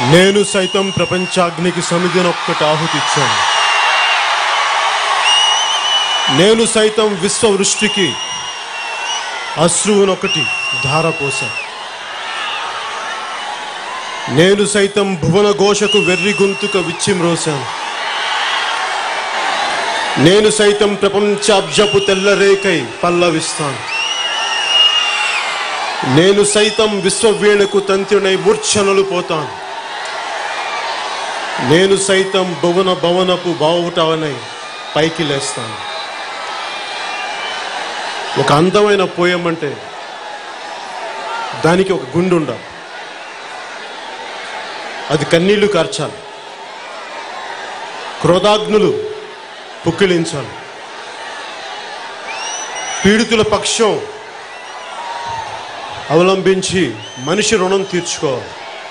నేను సైతం ప్రపంచాగ్నికి సమిధినొక్కటి ఆహుతిచ్చాను నేను సైతం విశ్వవృష్టికి అశ్రువునొకటి ధారపోశాను నేను సైతం భువన ఘోషకు వెర్రి గొంతుక విచ్చిమ్రోశాను నేను సైతం ప్రపంచాబ్జపు తెల్లరేకై పల్లవిస్తాను నేను సైతం విశ్వవీణకు తంత్రినై మూర్ఛనలు పోతాను నేను సైతం భువన భవనపు బావుటవనై పైకి లేస్తాను ఒక అందమైన పోయం అంటే దానికి ఒక గుండు ఉండాలి అది కన్నీళ్లు కార్చాలి క్రోధాగ్నులు పుక్కిలించాలి పీడితుల పక్షం అవలంబించి మనిషి రుణం తీర్చుకోవాలి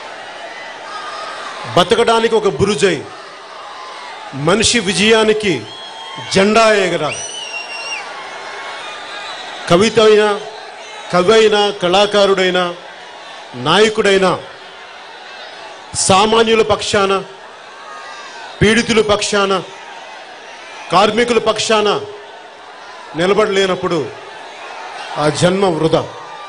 బతకడానికి ఒక బురుజై మనిషి విజయానికి జెండా ఎగరాలి కవిత అయినా కవి అయినా కళాకారుడైనా నాయకుడైనా సామాన్యుల పక్షాన పీడితుల పక్షాన కార్మికుల పక్షాన నిలబడలేనప్పుడు ఆ జన్మ వృధా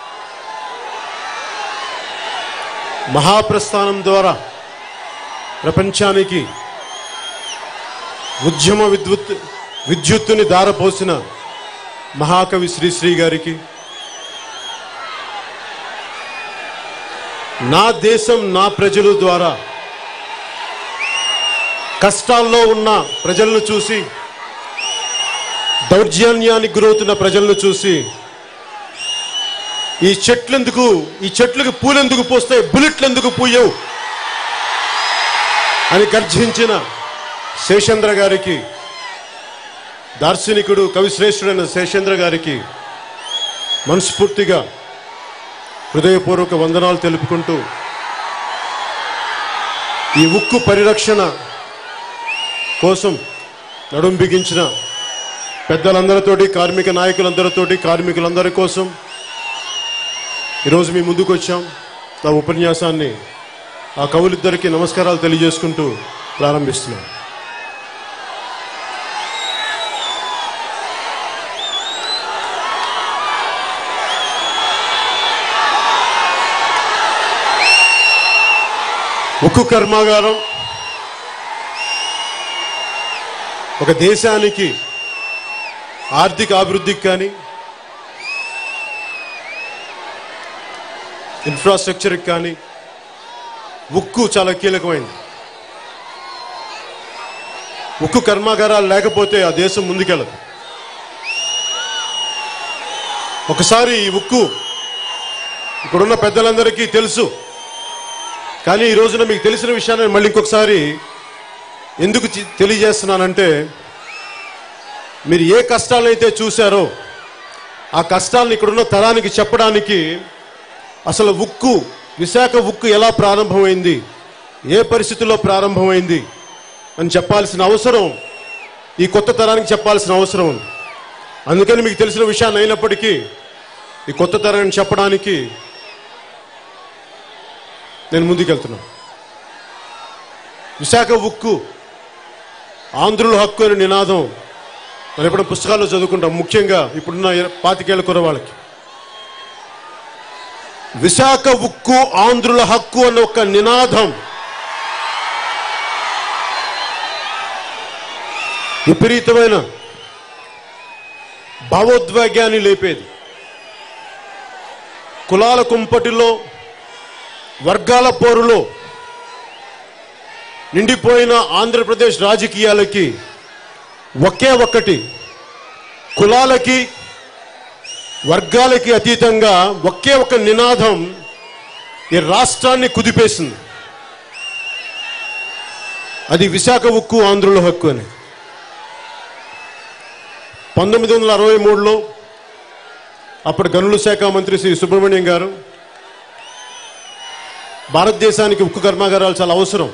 మహాప్రస్థానం ద్వారా ప్రపంచానికి ఉద్యమ విద్యుత్ విద్యుత్తుని దారపోసిన మహాకవి శ్రీశ్రీ గారికి నా దేశం నా ప్రజలు ద్వారా కష్టాల్లో ఉన్న ప్రజలను చూసి దౌర్జన్యానికి గురవుతున్న ప్రజలను చూసి ఈ చెట్లెందుకు ఈ చెట్లకు పూలెందుకు పోస్తాయి బుల్లెట్లు ఎందుకు పూయవు అని గర్జించిన శేషేంద్ర గారికి దార్శనికుడు కవిశ్రేష్ఠుడైన శేషేంద్ర గారికి మనస్ఫూర్తిగా హృదయపూర్వక వందనాలు తెలుపుకుంటూ ఈ ఉక్కు పరిరక్షణ కోసం నడుం బిగించిన పెద్దలందరితోటి కార్మిక నాయకులందరితోటి కార్మికులందరి కోసం ఈరోజు మీ ముందుకు వచ్చాం నా ఉపన్యాసాన్ని ఆ కవులిద్దరికీ నమస్కారాలు తెలియజేసుకుంటూ ప్రారంభిస్తున్నాం ఉక్కు కర్మాగారం ఒక దేశానికి ఆర్థిక అభివృద్ధికి కానీ ఇన్ఫ్రాస్ట్రక్చర్కి కానీ ఉక్కు చాలా కీలకమైంది ఉక్కు కర్మాగారాలు లేకపోతే ఆ దేశం ముందుకెళ్ళదు ఒకసారి ఈ ఉక్కు ఇక్కడున్న పెద్దలందరికీ తెలుసు కానీ ఈ రోజున మీకు తెలిసిన విషయాన్ని మళ్ళీ ఇంకొకసారి ఎందుకు చి- తెలియజేస్తున్నానంటే మీరు ఏ కష్టాలైతే చూశారో ఆ కష్టాలను ఇక్కడున్న తరానికి చెప్పడానికి అసలు ఉక్కు విశాఖ ఉక్కు ఎలా ప్రారంభమైంది ఏ పరిస్థితుల్లో ప్రారంభమైంది అని చెప్పాల్సిన అవసరం ఈ కొత్త తరానికి చెప్పాల్సిన అవసరం ఉంది అందుకని మీకు తెలిసిన విషయాన్ని అయినప్పటికీ ఈ కొత్త తరాన్ని చెప్పడానికి నేను ముందుకెళ్తున్నాను విశాఖ ఉక్కు ఆంధ్రుల హక్కు అనే నినాదం మనం ఎప్పుడు పుస్తకాల్లో చదువుకుంటాం ముఖ్యంగా ఇప్పుడున్న పాతికేళ్ల కురవాళ్ళకి విశాఖ ఉక్కు ఆంధ్రుల హక్కు అన్న ఒక నినాదం విపరీతమైన భావోద్వేగాన్ని లేపేది కులాల కుంపటిలో వర్గాల పోరులో నిండిపోయిన ఆంధ్రప్రదేశ్ రాజకీయాలకి ఒకే ఒక్కటి కులాలకి వర్గాలకి అతీతంగా ఒకే ఒక నినాదం ఈ రాష్ట్రాన్ని కుదిపేసింది అది విశాఖ ఉక్కు ఆంధ్రుల హక్కు అని పంతొమ్మిది వందల అరవై మూడులో అప్పుడు గనుల శాఖ మంత్రి శ్రీ సుబ్రహ్మణ్యం గారు భారతదేశానికి ఉక్కు కర్మాగారాలు చాలా అవసరం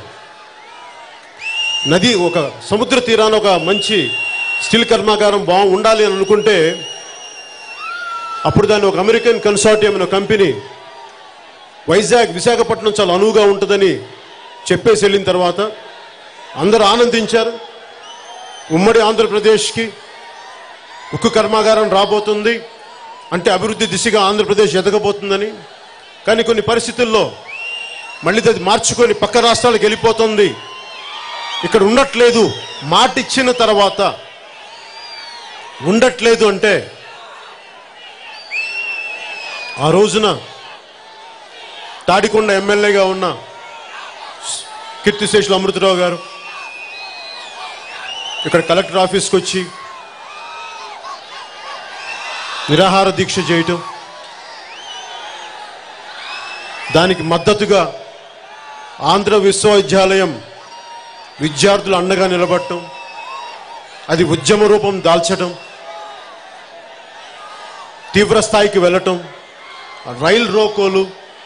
నది ఒక సముద్ర తీరాన ఒక మంచి స్టీల్ కర్మాగారం బా ఉండాలి అని అనుకుంటే అప్పుడు దాన్ని ఒక అమెరికన్ కన్సార్టియం అనే కంపెనీ వైజాగ్ విశాఖపట్నం చాలా అనువుగా ఉంటుందని చెప్పేసి వెళ్ళిన తర్వాత అందరూ ఆనందించారు ఉమ్మడి ఆంధ్రప్రదేశ్కి ఉక్కు కర్మాగారం రాబోతుంది అంటే అభివృద్ధి దిశగా ఆంధ్రప్రదేశ్ ఎదగబోతుందని కానీ కొన్ని పరిస్థితుల్లో మళ్ళీ అది మార్చుకొని పక్క రాష్ట్రాలకు వెళ్ళిపోతుంది ఇక్కడ ఉండట్లేదు మాట ఇచ్చిన తర్వాత ఉండట్లేదు అంటే ఆ రోజున తాడికొండ ఎమ్మెల్యేగా ఉన్న కీర్తిశేషులు అమృతరావు గారు ఇక్కడ కలెక్టర్ ఆఫీస్కి వచ్చి నిరాహార దీక్ష చేయటం దానికి మద్దతుగా ఆంధ్ర విశ్వవిద్యాలయం విద్యార్థులు అండగా నిలబడటం అది ఉద్యమ రూపం దాల్చడం తీవ్ర స్థాయికి వెళ్ళటం రైల్ రోకోలు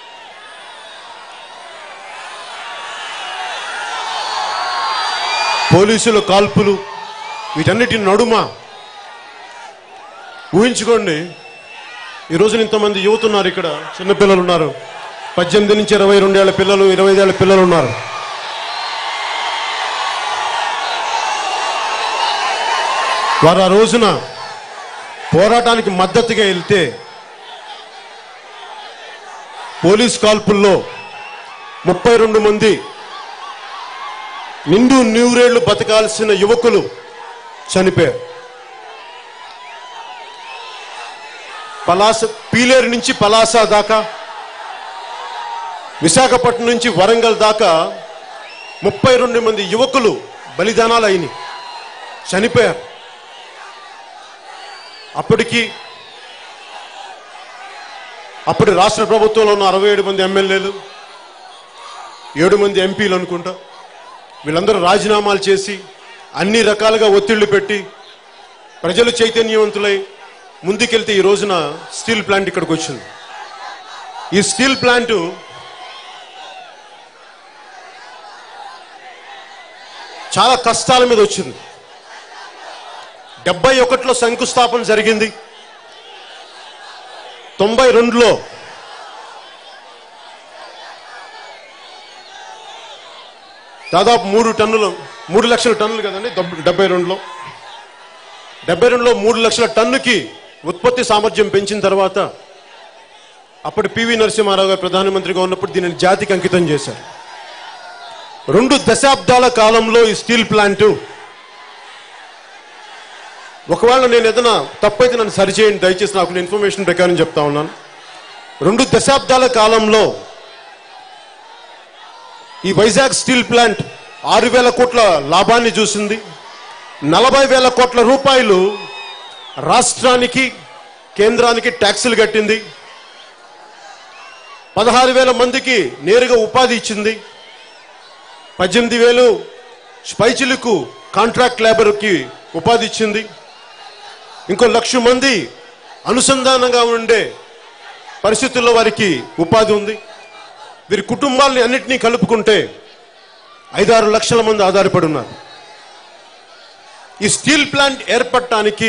పోలీసుల కాల్పులు వీటన్నిటి నడుమ ఊహించుకోండి ఈ రోజున ఇంతమంది యువత ఉన్నారు ఇక్కడ చిన్నపిల్లలు ఉన్నారు పద్దెనిమిది నుంచి ఇరవై రెండేళ్ల పిల్లలు ఇరవై ఐదేళ్ల పిల్లలు ఉన్నారు వారు ఆ రోజున పోరాటానికి మద్దతుగా వెళ్తే పోలీస్ కాల్పుల్లో ముప్పై రెండు మంది నిండు నూరేళ్లు బతకాల్సిన యువకులు చనిపోయారు పలాస పీలేరు నుంచి పలాస దాకా విశాఖపట్నం నుంచి వరంగల్ దాకా ముప్పై రెండు మంది యువకులు బలిదానాలు అయినాయి చనిపోయారు అప్పటికి అప్పటి రాష్ట్ర ప్రభుత్వంలో ఉన్న అరవై ఏడు మంది ఎమ్మెల్యేలు ఏడు మంది ఎంపీలు అనుకుంటా వీళ్ళందరూ రాజీనామాలు చేసి అన్ని రకాలుగా ఒత్తిళ్లు పెట్టి ప్రజలు చైతన్యవంతులై ముందుకెళ్తే ఈ రోజున స్టీల్ ప్లాంట్ ఇక్కడికి వచ్చింది ఈ స్టీల్ ప్లాంట్ చాలా కష్టాల మీద వచ్చింది డెబ్బై ఒకటిలో శంకుస్థాపన జరిగింది తొంభై రెండులో దాదాపు మూడు టన్నులు మూడు లక్షల టన్నులు కదండి దెబ్- డెబ్బై రెండులో డెబ్బై రెండులో మూడు లక్షల టన్నుకి ఉత్పత్తి సామర్థ్యం పెంచిన తర్వాత అప్పటి పివి నరసింహారావు గారు ప్రధానమంత్రిగా ఉన్నప్పుడు దీనిని జాతికి అంకితం చేశారు రెండు దశాబ్దాల కాలంలో ఈ స్టీల్ ప్లాంటు ఒకవేళ నేను ఏదైనా తప్పైతే నన్ను సరిచేయండి దయచేసి నాకు ఇన్ఫర్మేషన్ ప్రకారం చెప్తా ఉన్నాను రెండు దశాబ్దాల కాలంలో ఈ వైజాగ్ స్టీల్ ప్లాంట్ ఆరు వేల కోట్ల లాభాన్ని చూసింది నలభై వేల కోట్ల రూపాయలు రాష్ట్రానికి కేంద్రానికి ట్యాక్సులు కట్టింది పదహారు వేల మందికి నేరుగా ఉపాధి ఇచ్చింది పద్దెనిమిది వేలు స్పైచిలకు కాంట్రాక్ట్ లేబర్కి ఉపాధి ఇచ్చింది ఇంకో లక్ష మంది అనుసంధానంగా ఉండే పరిస్థితుల్లో వారికి ఉపాధి ఉంది వీరి కుటుంబాలని అన్నింటినీ కలుపుకుంటే ఐదారు లక్షల మంది ఆధారపడి ఉన్నారు ఈ స్టీల్ ప్లాంట్ ఏర్పడటానికి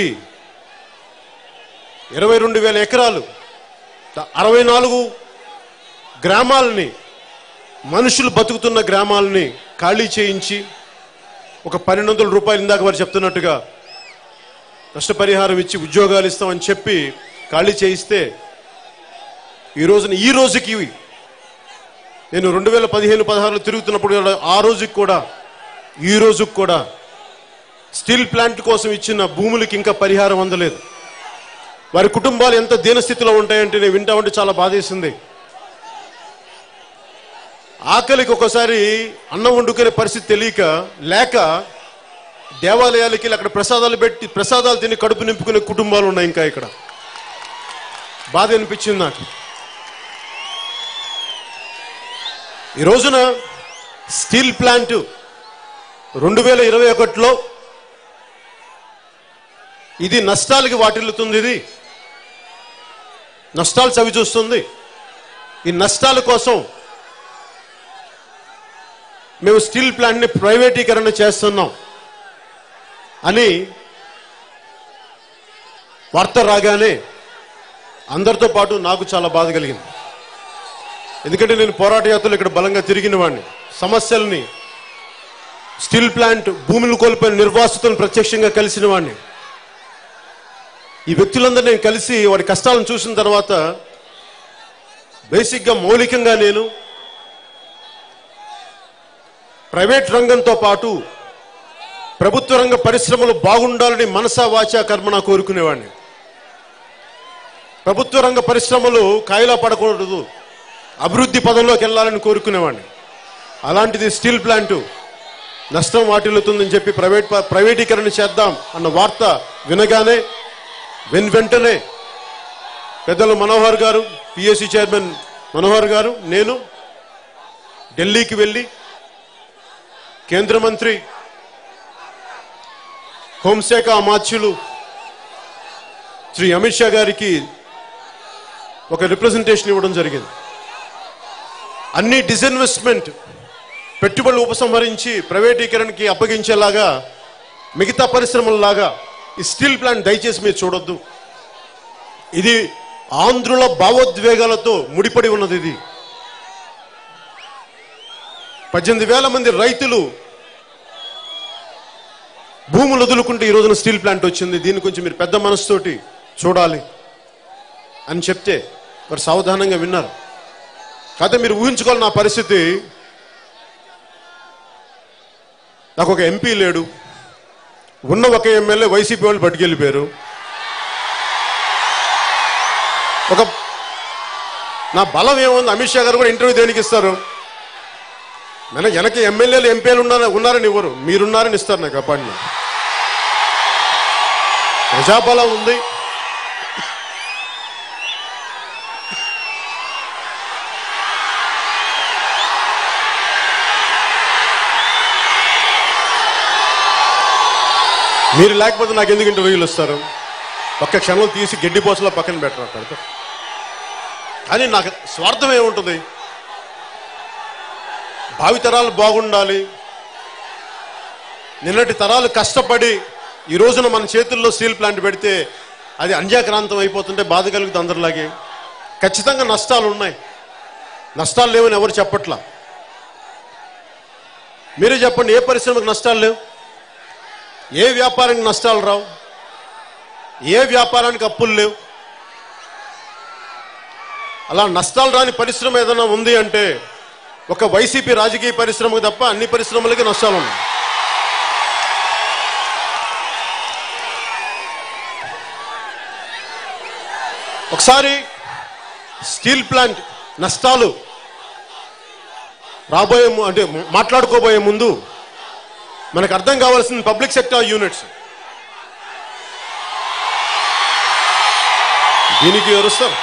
ఇరవై రెండు వేల ఎకరాలు అరవై నాలుగు గ్రామాలని మనుషులు బతుకుతున్న గ్రామాలని ఖాళీ చేయించి ఒక పన్నెండు వందల రూపాయలు ఇందాక వారు చెప్తున్నట్టుగా నష్టపరిహారం ఇచ్చి ఉద్యోగాలు ఇస్తామని చెప్పి ఖాళీ చేయిస్తే ఈ రోజున ఈ రోజుకి నేను రెండు వేల పదిహేను పదహారులో తిరుగుతున్నప్పుడు కూడా ఆ రోజుకి కూడా ఈ రోజుకి కూడా స్టీల్ ప్లాంట్ కోసం ఇచ్చిన భూములకి ఇంకా పరిహారం అందలేదు వారి కుటుంబాలు ఎంత దీనస్థితిలో ఉంటాయంటే నేను వింటా ఉంటే చాలా బాధేసింది ఆకలికి ఒకసారి అన్నం వండుకునే పరిస్థితి తెలియక లేక దేవాలయాలకి వెళ్ళి అక్కడ ప్రసాదాలు పెట్టి ప్రసాదాలు తిని కడుపు నింపుకునే కుటుంబాలు ఉన్నాయి ఇంకా ఇక్కడ బాధ అనిపించింది నాకు ఈ రోజున స్టీల్ ప్లాంట్ రెండు వేల ఇరవై ఒకటిలో ఇది నష్టాలకి వాటిల్లుతుంది ఇది నష్టాలు చవి చూస్తుంది ఈ నష్టాల కోసం మేము స్టీల్ ప్లాంట్ని ప్రైవేటీకరణ చేస్తున్నాం అని వార్త రాగానే అందరితో పాటు నాకు చాలా బాధ కలిగింది ఎందుకంటే నేను పోరాట యాత్రలు ఇక్కడ బలంగా తిరిగిన వాడిని సమస్యల్ని స్టీల్ ప్లాంట్ భూములు కోల్పోయిన నిర్వాసితులను ప్రత్యక్షంగా కలిసిన వాడిని ఈ వ్యక్తులందరూ నేను కలిసి వాడి కష్టాలను చూసిన తర్వాత బేసిక్గా మౌలికంగా నేను ప్రైవేట్ రంగంతో పాటు ప్రభుత్వ రంగ పరిశ్రమలు బాగుండాలని మనసా వాచా కర్మన కోరుకునేవాడిని ప్రభుత్వ రంగ పరిశ్రమలు కాయలా పడకూడదు అభివృద్ధి పదంలోకి వెళ్ళాలని కోరుకునేవాడిని అలాంటిది స్టీల్ ప్లాంటు నష్టం వాటిల్లుతుందని చెప్పి ప్రైవేట్ ప- ప్రైవేటీకరణ చేద్దాం అన్న వార్త వినగానే వెన్ వెంటనే పెద్దలు మనోహర్ గారు పిఎస్సి చైర్మన్ మనోహర్ గారు నేను ఢిల్లీకి వెళ్ళి కేంద్ర మంత్రి హోంశాఖ అమాత్యులు శ్రీ అమిత్ షా గారికి ఒక రిప్రజెంటేషన్ ఇవ్వడం జరిగింది అన్ని డిస్ఇన్వెస్ట్మెంట్ పెట్టుబడులు ఉపసంహరించి ప్రైవేటీకరణకి అప్పగించేలాగా మిగతా పరిశ్రమలలాగా ఈ స్టీల్ ప్లాంట్ దయచేసి మీరు చూడొద్దు ఇది ఆంధ్రుల భావోద్వేగాలతో ముడిపడి ఉన్నది ఇది పద్దెనిమిది వేల మంది రైతులు భూములు వదులుకుంటే ఈ రోజున స్టీల్ ప్లాంట్ వచ్చింది దీని గురించి మీరు పెద్ద మనసుతోటి చూడాలి అని చెప్తే వారు సావధానంగా విన్నారు కాకపోతే మీరు ఊహించుకోవాలి నా పరిస్థితి నాకు ఒక ఎంపీ లేడు ఉన్న ఒక ఎమ్మెల్యే వైసీపీ వాళ్ళు పట్టుకెళ్ళిపోయారు ఒక నా బలం ఏముంది అమిత్ షా గారు కూడా ఇంటర్వ్యూ దేనికి ఇస్తారు మన వెనక ఎమ్మెల్యేలు ఎంపీలు ఉన్నారు ఉన్నారని ఇవ్వరు మీరున్నారని ఇస్తారు నాకు అపాయింట్మెంట్ ప్రజాబలం ఉంది మీరు లేకపోతే నాకు ఎందుకు ఇంటర్వ్యూలు ఇస్తారు ఒక్క క్షణం తీసి గడ్డి పోసలో పక్కన పెట్టరు పెడతారు కానీ నాకు స్వార్థం ఏముంటుంది భావితరాలు బాగుండాలి నిన్నటి తరాలు కష్టపడి ఈ రోజున మన చేతుల్లో స్టీల్ ప్లాంట్ పెడితే అది అంజాక్రాంతం అయిపోతుంటే బాధ కలుగుతుంది అందరిలాగే ఖచ్చితంగా నష్టాలు ఉన్నాయి నష్టాలు లేవని ఎవరు చెప్పట్లా మీరే చెప్పండి ఏ పరిశ్రమకు నష్టాలు లేవు ఏ వ్యాపారానికి నష్టాలు రావు ఏ వ్యాపారానికి అప్పులు లేవు అలా నష్టాలు రాని పరిశ్రమ ఏదైనా ఉంది అంటే ఒక వైసీపీ రాజకీయ పరిశ్రమకు తప్ప అన్ని పరిశ్రమలకి నష్టాలు ఉన్నాయి ఒకసారి స్టీల్ ప్లాంట్ నష్టాలు రాబోయే ము- అంటే మాట్లాడుకోబోయే ముందు మనకు అర్థం కావాల్సింది పబ్లిక్ సెక్టర్ యూనిట్స్ దీనికి ఎవరుస్తారు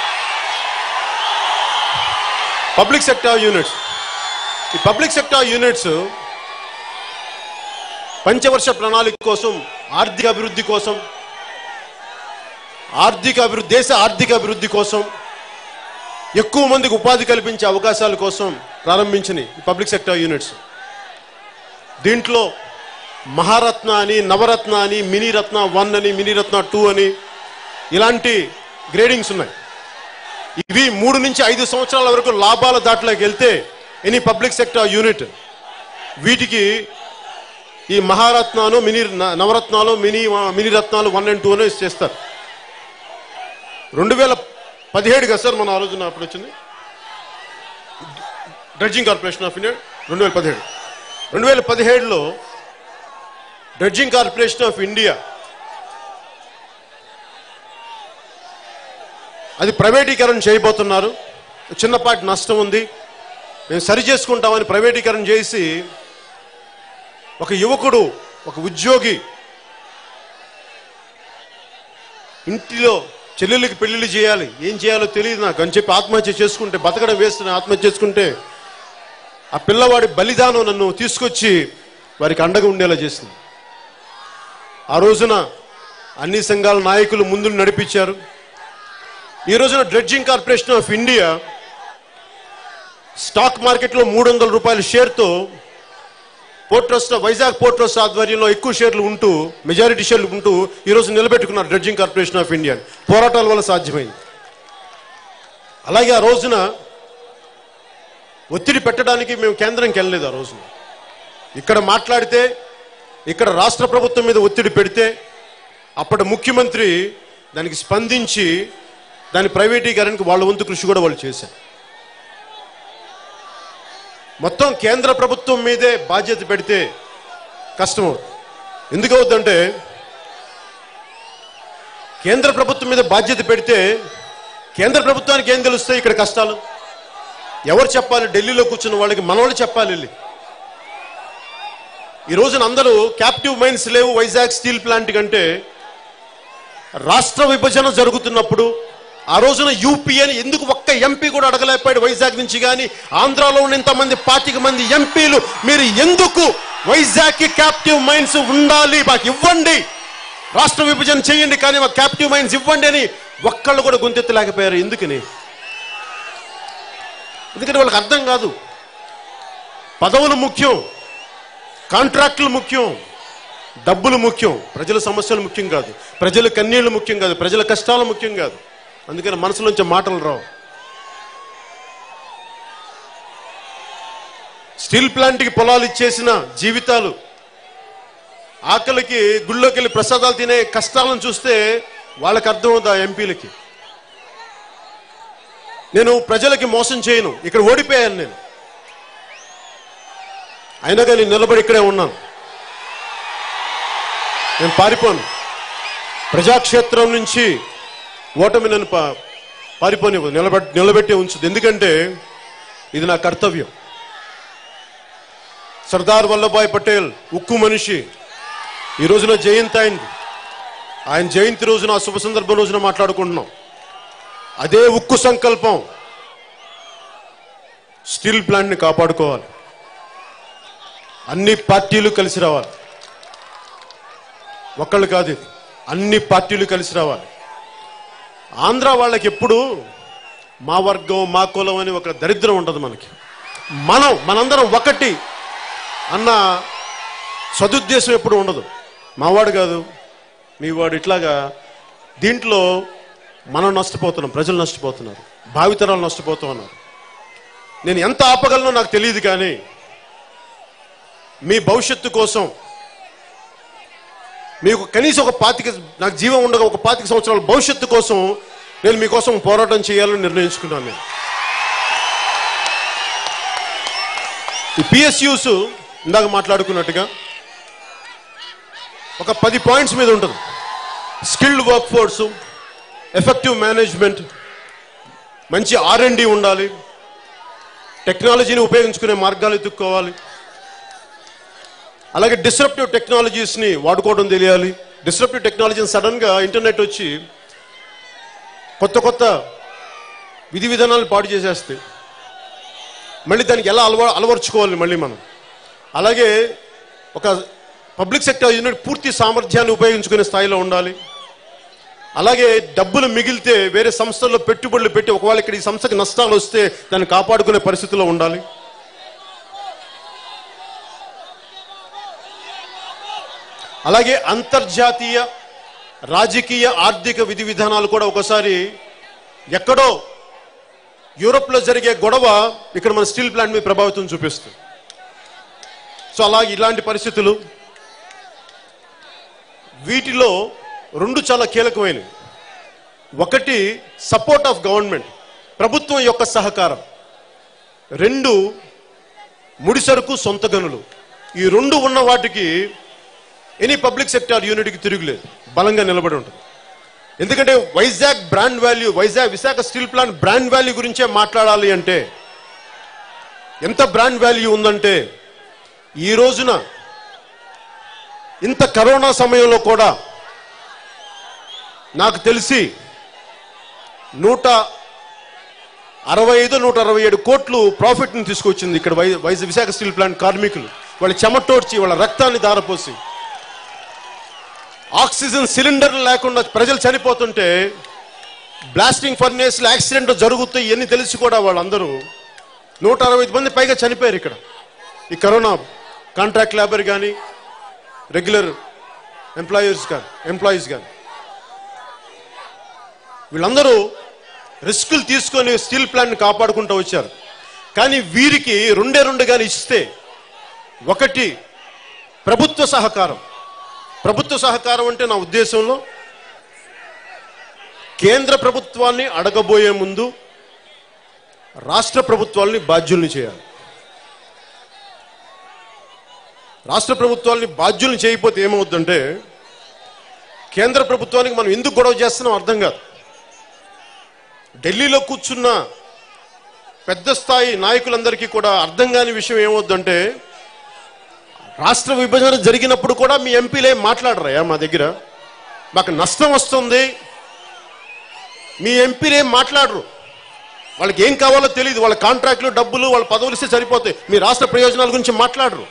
పబ్లిక్ సెక్టర్ యూనిట్స్ ఈ పబ్లిక్ సెక్టర్ యూనిట్స్ పంచవర్ష ప్రణాళిక కోసం ఆర్థిక అభివృద్ధి కోసం ఆర్థిక అభివృద్ధి దేశ ఆర్థిక అభివృద్ధి కోసం ఎక్కువ మందికి ఉపాధి కల్పించే అవకాశాల కోసం ప్రారంభించిన ఈ పబ్లిక్ సెక్టర్ యూనిట్స్ దీంట్లో మహారత్న అని నవరత్న అని మినీ రత్న వన్ అని మినీ రత్న టూ అని ఇలాంటి గ్రేడింగ్స్ ఉన్నాయి ఇవి మూడు నుంచి ఐదు సంవత్సరాల వరకు లాభాల దాటిలోకి వెళ్తే ఎనీ పబ్లిక్ సెక్టర్ యూనిట్ వీటికి ఈ మహారత్నాలు మినీ న- నవరత్నాలు మినీ మినీ రత్నాలు వన్ అండ్ టూ అని చేస్తారు రెండు వేల పదిహేడు కదా సార్ మన ఆ రోజున అప్పుడు వచ్చింది డ్రెడ్జింగ్ కార్పొరేషన్ ఆఫ్ ఇండియా రెండు వేల పదిహేడు రెండు వేల పదిహేడులో డ్రెడ్జింగ్ కార్పొరేషన్ ఆఫ్ ఇండియా అది ప్రైవేటీకరణ చేయబోతున్నారు చిన్నపాటి నష్టం ఉంది మేము సరి చేసుకుంటామని ప్రైవేటీకరణ చేసి ఒక యువకుడు ఒక ఉద్యోగి ఇంటిలో చెల్లెళ్ళకి పెళ్లిళ్ళు చేయాలి ఏం చేయాలో తెలియదు నాకు అని చెప్పి ఆత్మహత్య చేసుకుంటే బతకడం వేస్తున్న ఆత్మహత్య చేసుకుంటే ఆ పిల్లవాడి బలిదానం నన్ను తీసుకొచ్చి వారికి అండగా ఉండేలా చేసింది ఆ రోజున అన్ని సంఘాల నాయకులు ముందు నడిపించారు ఈ రోజున dredging corporation of India stock మార్కెట్లో మూడు వందల రూపాయల షేర్తో port trust Vizag port trust ఆధ్వర్యంలో ఎక్కువ షేర్లు ఉంటూ మెజారిటీ షేర్లు ఉంటూ ఈ రోజు నిలబెట్టుకున్నారు డ్రెడ్జింగ్ కార్పొరేషన్ ఆఫ్ ఇండియా పోరాటాల వల్ల సాధ్యమైంది అలాగే ఆ రోజున ఒత్తిడి పెట్టడానికి మేము కేంద్రంకి వెళ్ళలేదు ఆ రోజున ఇక్కడ మాట్లాడితే ఇక్కడ రాష్ట్ర ప్రభుత్వం మీద ఒత్తిడి పెడితే అప్పటి ముఖ్యమంత్రి దానికి స్పందించి దాని ప్రైవేటీకరణకి వాళ్ళ వంతు కృషి కూడా వాళ్ళు చేశారు మొత్తం కేంద్ర ప్రభుత్వం మీదే బాధ్యత పెడితే కష్టం అవుతుంది ఎందుకు అవుతుందంటే కేంద్ర ప్రభుత్వం మీద బాధ్యత పెడితే కేంద్ర ప్రభుత్వానికి ఏం తెలుస్తాయి ఇక్కడ కష్టాలు ఎవరు చెప్పాలి ఢిల్లీలో కూర్చున్న వాళ్ళకి మనవాళ్ళు చెప్పాలి వెళ్ళి ఈ రోజున అందరూ క్యాప్టివ్ మైన్స్ లేవు వైజాగ్ స్టీల్ ప్లాంట్ కంటే రాష్ట్ర విభజన జరుగుతున్నప్పుడు ఆ రోజున యూపీ అని ఎందుకు ఒక్క ఎంపీ కూడా అడగలేకపోయాడు వైజాగ్ నుంచి కానీ ఆంధ్రాలో ఉన్న ఇంతమంది పాతిక మంది ఎంపీలు మీరు ఎందుకు వైజాగ్ కి క్యాప్టివ్ మైన్స్ ఉండాలి మాకు ఇవ్వండి రాష్ట్ర విభజన చేయండి కానీ మాకు క్యాప్టివ్ మైన్స్ ఇవ్వండి అని ఒక్కళ్ళు కూడా గొంతెత్తలేకపోయారు ఎందుకని ఎందుకంటే వాళ్ళకి అర్థం కాదు పదవులు ముఖ్యం కాంట్రాక్టులు ముఖ్యం డబ్బులు ముఖ్యం ప్రజల సమస్యలు ముఖ్యం కాదు ప్రజల కన్నీళ్లు ముఖ్యం కాదు ప్రజల కష్టాలు ముఖ్యం కాదు అందుకని మనసులోంచి మాటలు రావు స్టీల్ ప్లాంట్కి పొలాలు ఇచ్చేసిన జీవితాలు ఆకలికి గుళ్ళోకి వెళ్ళి ప్రసాదాలు తినే కష్టాలను చూస్తే వాళ్ళకి అర్థమవుతుంది ఆ ఎంపీలకి నేను ప్రజలకి మోసం చేయను ఇక్కడ ఓడిపోయాను నేను అయినా కానీ నిలబడి ఇక్కడే ఉన్నాను నేను పారిపోను ప్రజాక్షేత్రం నుంచి ఓటమి నన్ను పా- పారిపోనివ్వదు నిలబెట్ నిలబెట్టే ఉంచుది ఎందుకంటే ఇది నా కర్తవ్యం సర్దార్ వల్లభాయ్ పటేల్ ఉక్కు మనిషి ఈ రోజున జయంతి అయింది ఆయన జయంతి రోజున ఆ శుభ సందర్భం రోజున మాట్లాడుకుంటున్నాం అదే ఉక్కు సంకల్పం స్టీల్ ప్లాంట్ని కాపాడుకోవాలి అన్ని పార్టీలు కలిసి రావాలి ఒక్కళ్ళు కాదు ఇది అన్ని పార్టీలు కలిసి రావాలి ఆంధ్ర వాళ్ళకి ఎప్పుడు మా వర్గం మా కులం అని ఒక దరిద్రం ఉంటుంది మనకి మనం మనందరం ఒకటి అన్న సదుద్దేశం ఎప్పుడు ఉండదు మావాడు కాదు మీ వాడు ఇట్లాగా దీంట్లో మనం నష్టపోతున్నాం ప్రజలు నష్టపోతున్నారు భావితరాలు నష్టపోతూ ఉన్నారు నేను ఎంత ఆపగలనో నాకు తెలియదు కానీ మీ భవిష్యత్తు కోసం మీకు కనీసం ఒక పాతిక నాకు జీవం ఉండగా ఒక పాతిక సంవత్సరాల భవిష్యత్తు కోసం నేను మీకోసం పోరాటం చేయాలని నిర్ణయించుకున్నాను నేను ఈ పిఎస్యూస్ ఇందాక మాట్లాడుకున్నట్టుగా ఒక పది పాయింట్స్ మీద ఉంటుంది skilled workforce effective management మంచి ఆర్ అండ్ డి ఉండాలి టెక్నాలజీని ఉపయోగించుకునే మార్గాలు ఎత్తుక్కోవాలి అలాగే డిస్రప్టివ్ టెక్నాలజీస్ని వాడుకోవడం తెలియాలి డిస్రప్టివ్ టెక్నాలజీని సడన్గా ఇంటర్నెట్ వచ్చి కొత్త కొత్త విధి విధానాలు పాడు చేసేస్తే మళ్ళీ దానికి ఎలా అలవా అలవర్చుకోవాలి మళ్ళీ మనం అలాగే ఒక పబ్లిక్ సెక్టర్ యూనిట్ పూర్తి సామర్థ్యాన్ని ఉపయోగించుకునే స్థాయిలో ఉండాలి అలాగే డబ్బులు మిగిలితే వేరే సంస్థల్లో పెట్టుబడులు పెట్టి ఒకవేళ ఇక్కడ ఈ సంస్థకి నష్టాలు వస్తే దాన్ని కాపాడుకునే పరిస్థితిలో ఉండాలి అలాగే అంతర్జాతీయ రాజకీయ ఆర్థిక విధి విధానాలు కూడా ఒకసారి ఎక్కడో యూరోప్లో జరిగే గొడవ ఇక్కడ మన స్టీల్ ప్లాంట్ మీద ప్రభావితం చూపిస్తుంది సో అలాగే ఇలాంటి పరిస్థితులు వీటిలో రెండు చాలా కీలకమైనవి ఒకటి సపోర్ట్ ఆఫ్ గవర్నమెంట్ ప్రభుత్వం యొక్క సహకారం రెండు ముడిసరుకు సొంత గనులు ఈ రెండు ఉన్న వాటికి ఎనీ పబ్లిక్ సెక్టార్ యూనిట్కి తిరుగులేదు బలంగా నిలబడి ఉంటుంది ఎందుకంటే Vizag brand value Vizag Visakha steel plant brand value గురించే మాట్లాడాలి అంటే ఎంత బ్రాండ్ వాల్యూ ఉందంటే ఈ రోజున ఇంత కరోనా సమయంలో కూడా నాకు తెలిసి నూట అరవై ఐదు నూట అరవై ఏడు కోట్లు ప్రాఫిట్ని తీసుకొచ్చింది ఇక్కడ వై వైజాగ్ విశాఖ స్టీల్ ప్లాంట్ కార్మికులు వాళ్ళ చెమటోడ్చి వాళ్ళ రక్తాన్ని దారపోసి ఆక్సిజన్ సిలిండర్ లేకుండా ప్రజలు చనిపోతుంటే బ్లాస్టింగ్ ఫర్నేస్లు యాక్సిడెంట్ జరుగుతాయి ఇవన్నీ తెలిసి కూడా వాళ్ళందరూ నూట అరవై ఐదు మంది పైగా చనిపోయారు ఇక్కడ ఈ కరోనా కాంట్రాక్ట్ లేబర్ కానీ రెగ్యులర్ ఎంప్లాయీస్ కానీ ఎంప్లాయీస్ కానీ వీళ్ళందరూ రిస్కులు తీసుకొని స్టీల్ ప్లాంట్ని కాపాడుకుంటూ వచ్చారు కానీ వీరికి రెండే రెండు కానీ ఇస్తే ఒకటి ప్రభుత్వ సహకారం ప్రభుత్వ సహకారం అంటే నా ఉద్దేశంలో కేంద్ర ప్రభుత్వాన్ని అడగబోయే ముందు రాష్ట్ర ప్రభుత్వాల్ని బాధ్యుల్ని చేయాలి రాష్ట్ర ప్రభుత్వాల్ని బాధ్యుల్ని చేయకపోతే ఏమవుతుందంటే కేంద్ర ప్రభుత్వానికి మనం ఎందుకు గొడవ చేస్తున్నాం అర్థం కాదు ఢిల్లీలో కూర్చున్న పెద్ద స్థాయి నాయకులందరికీ కూడా అర్థం కాని విషయం ఏమవుద్దంటే రాష్ట్ర విభజన జరిగినప్పుడు కూడా మీ ఎంపీలు ఏం మాట్లాడరయ్యా మా దగ్గర మాకు నష్టం వస్తుంది మీ ఎంపీలు ఏం మాట్లాడరు వాళ్ళకి ఏం కావాలో తెలియదు వాళ్ళ కాంట్రాక్టులు డబ్బులు వాళ్ళ పదవులు ఇస్తే సరిపోతాయి మీ రాష్ట్ర ప్రయోజనాల గురించి మాట్లాడరు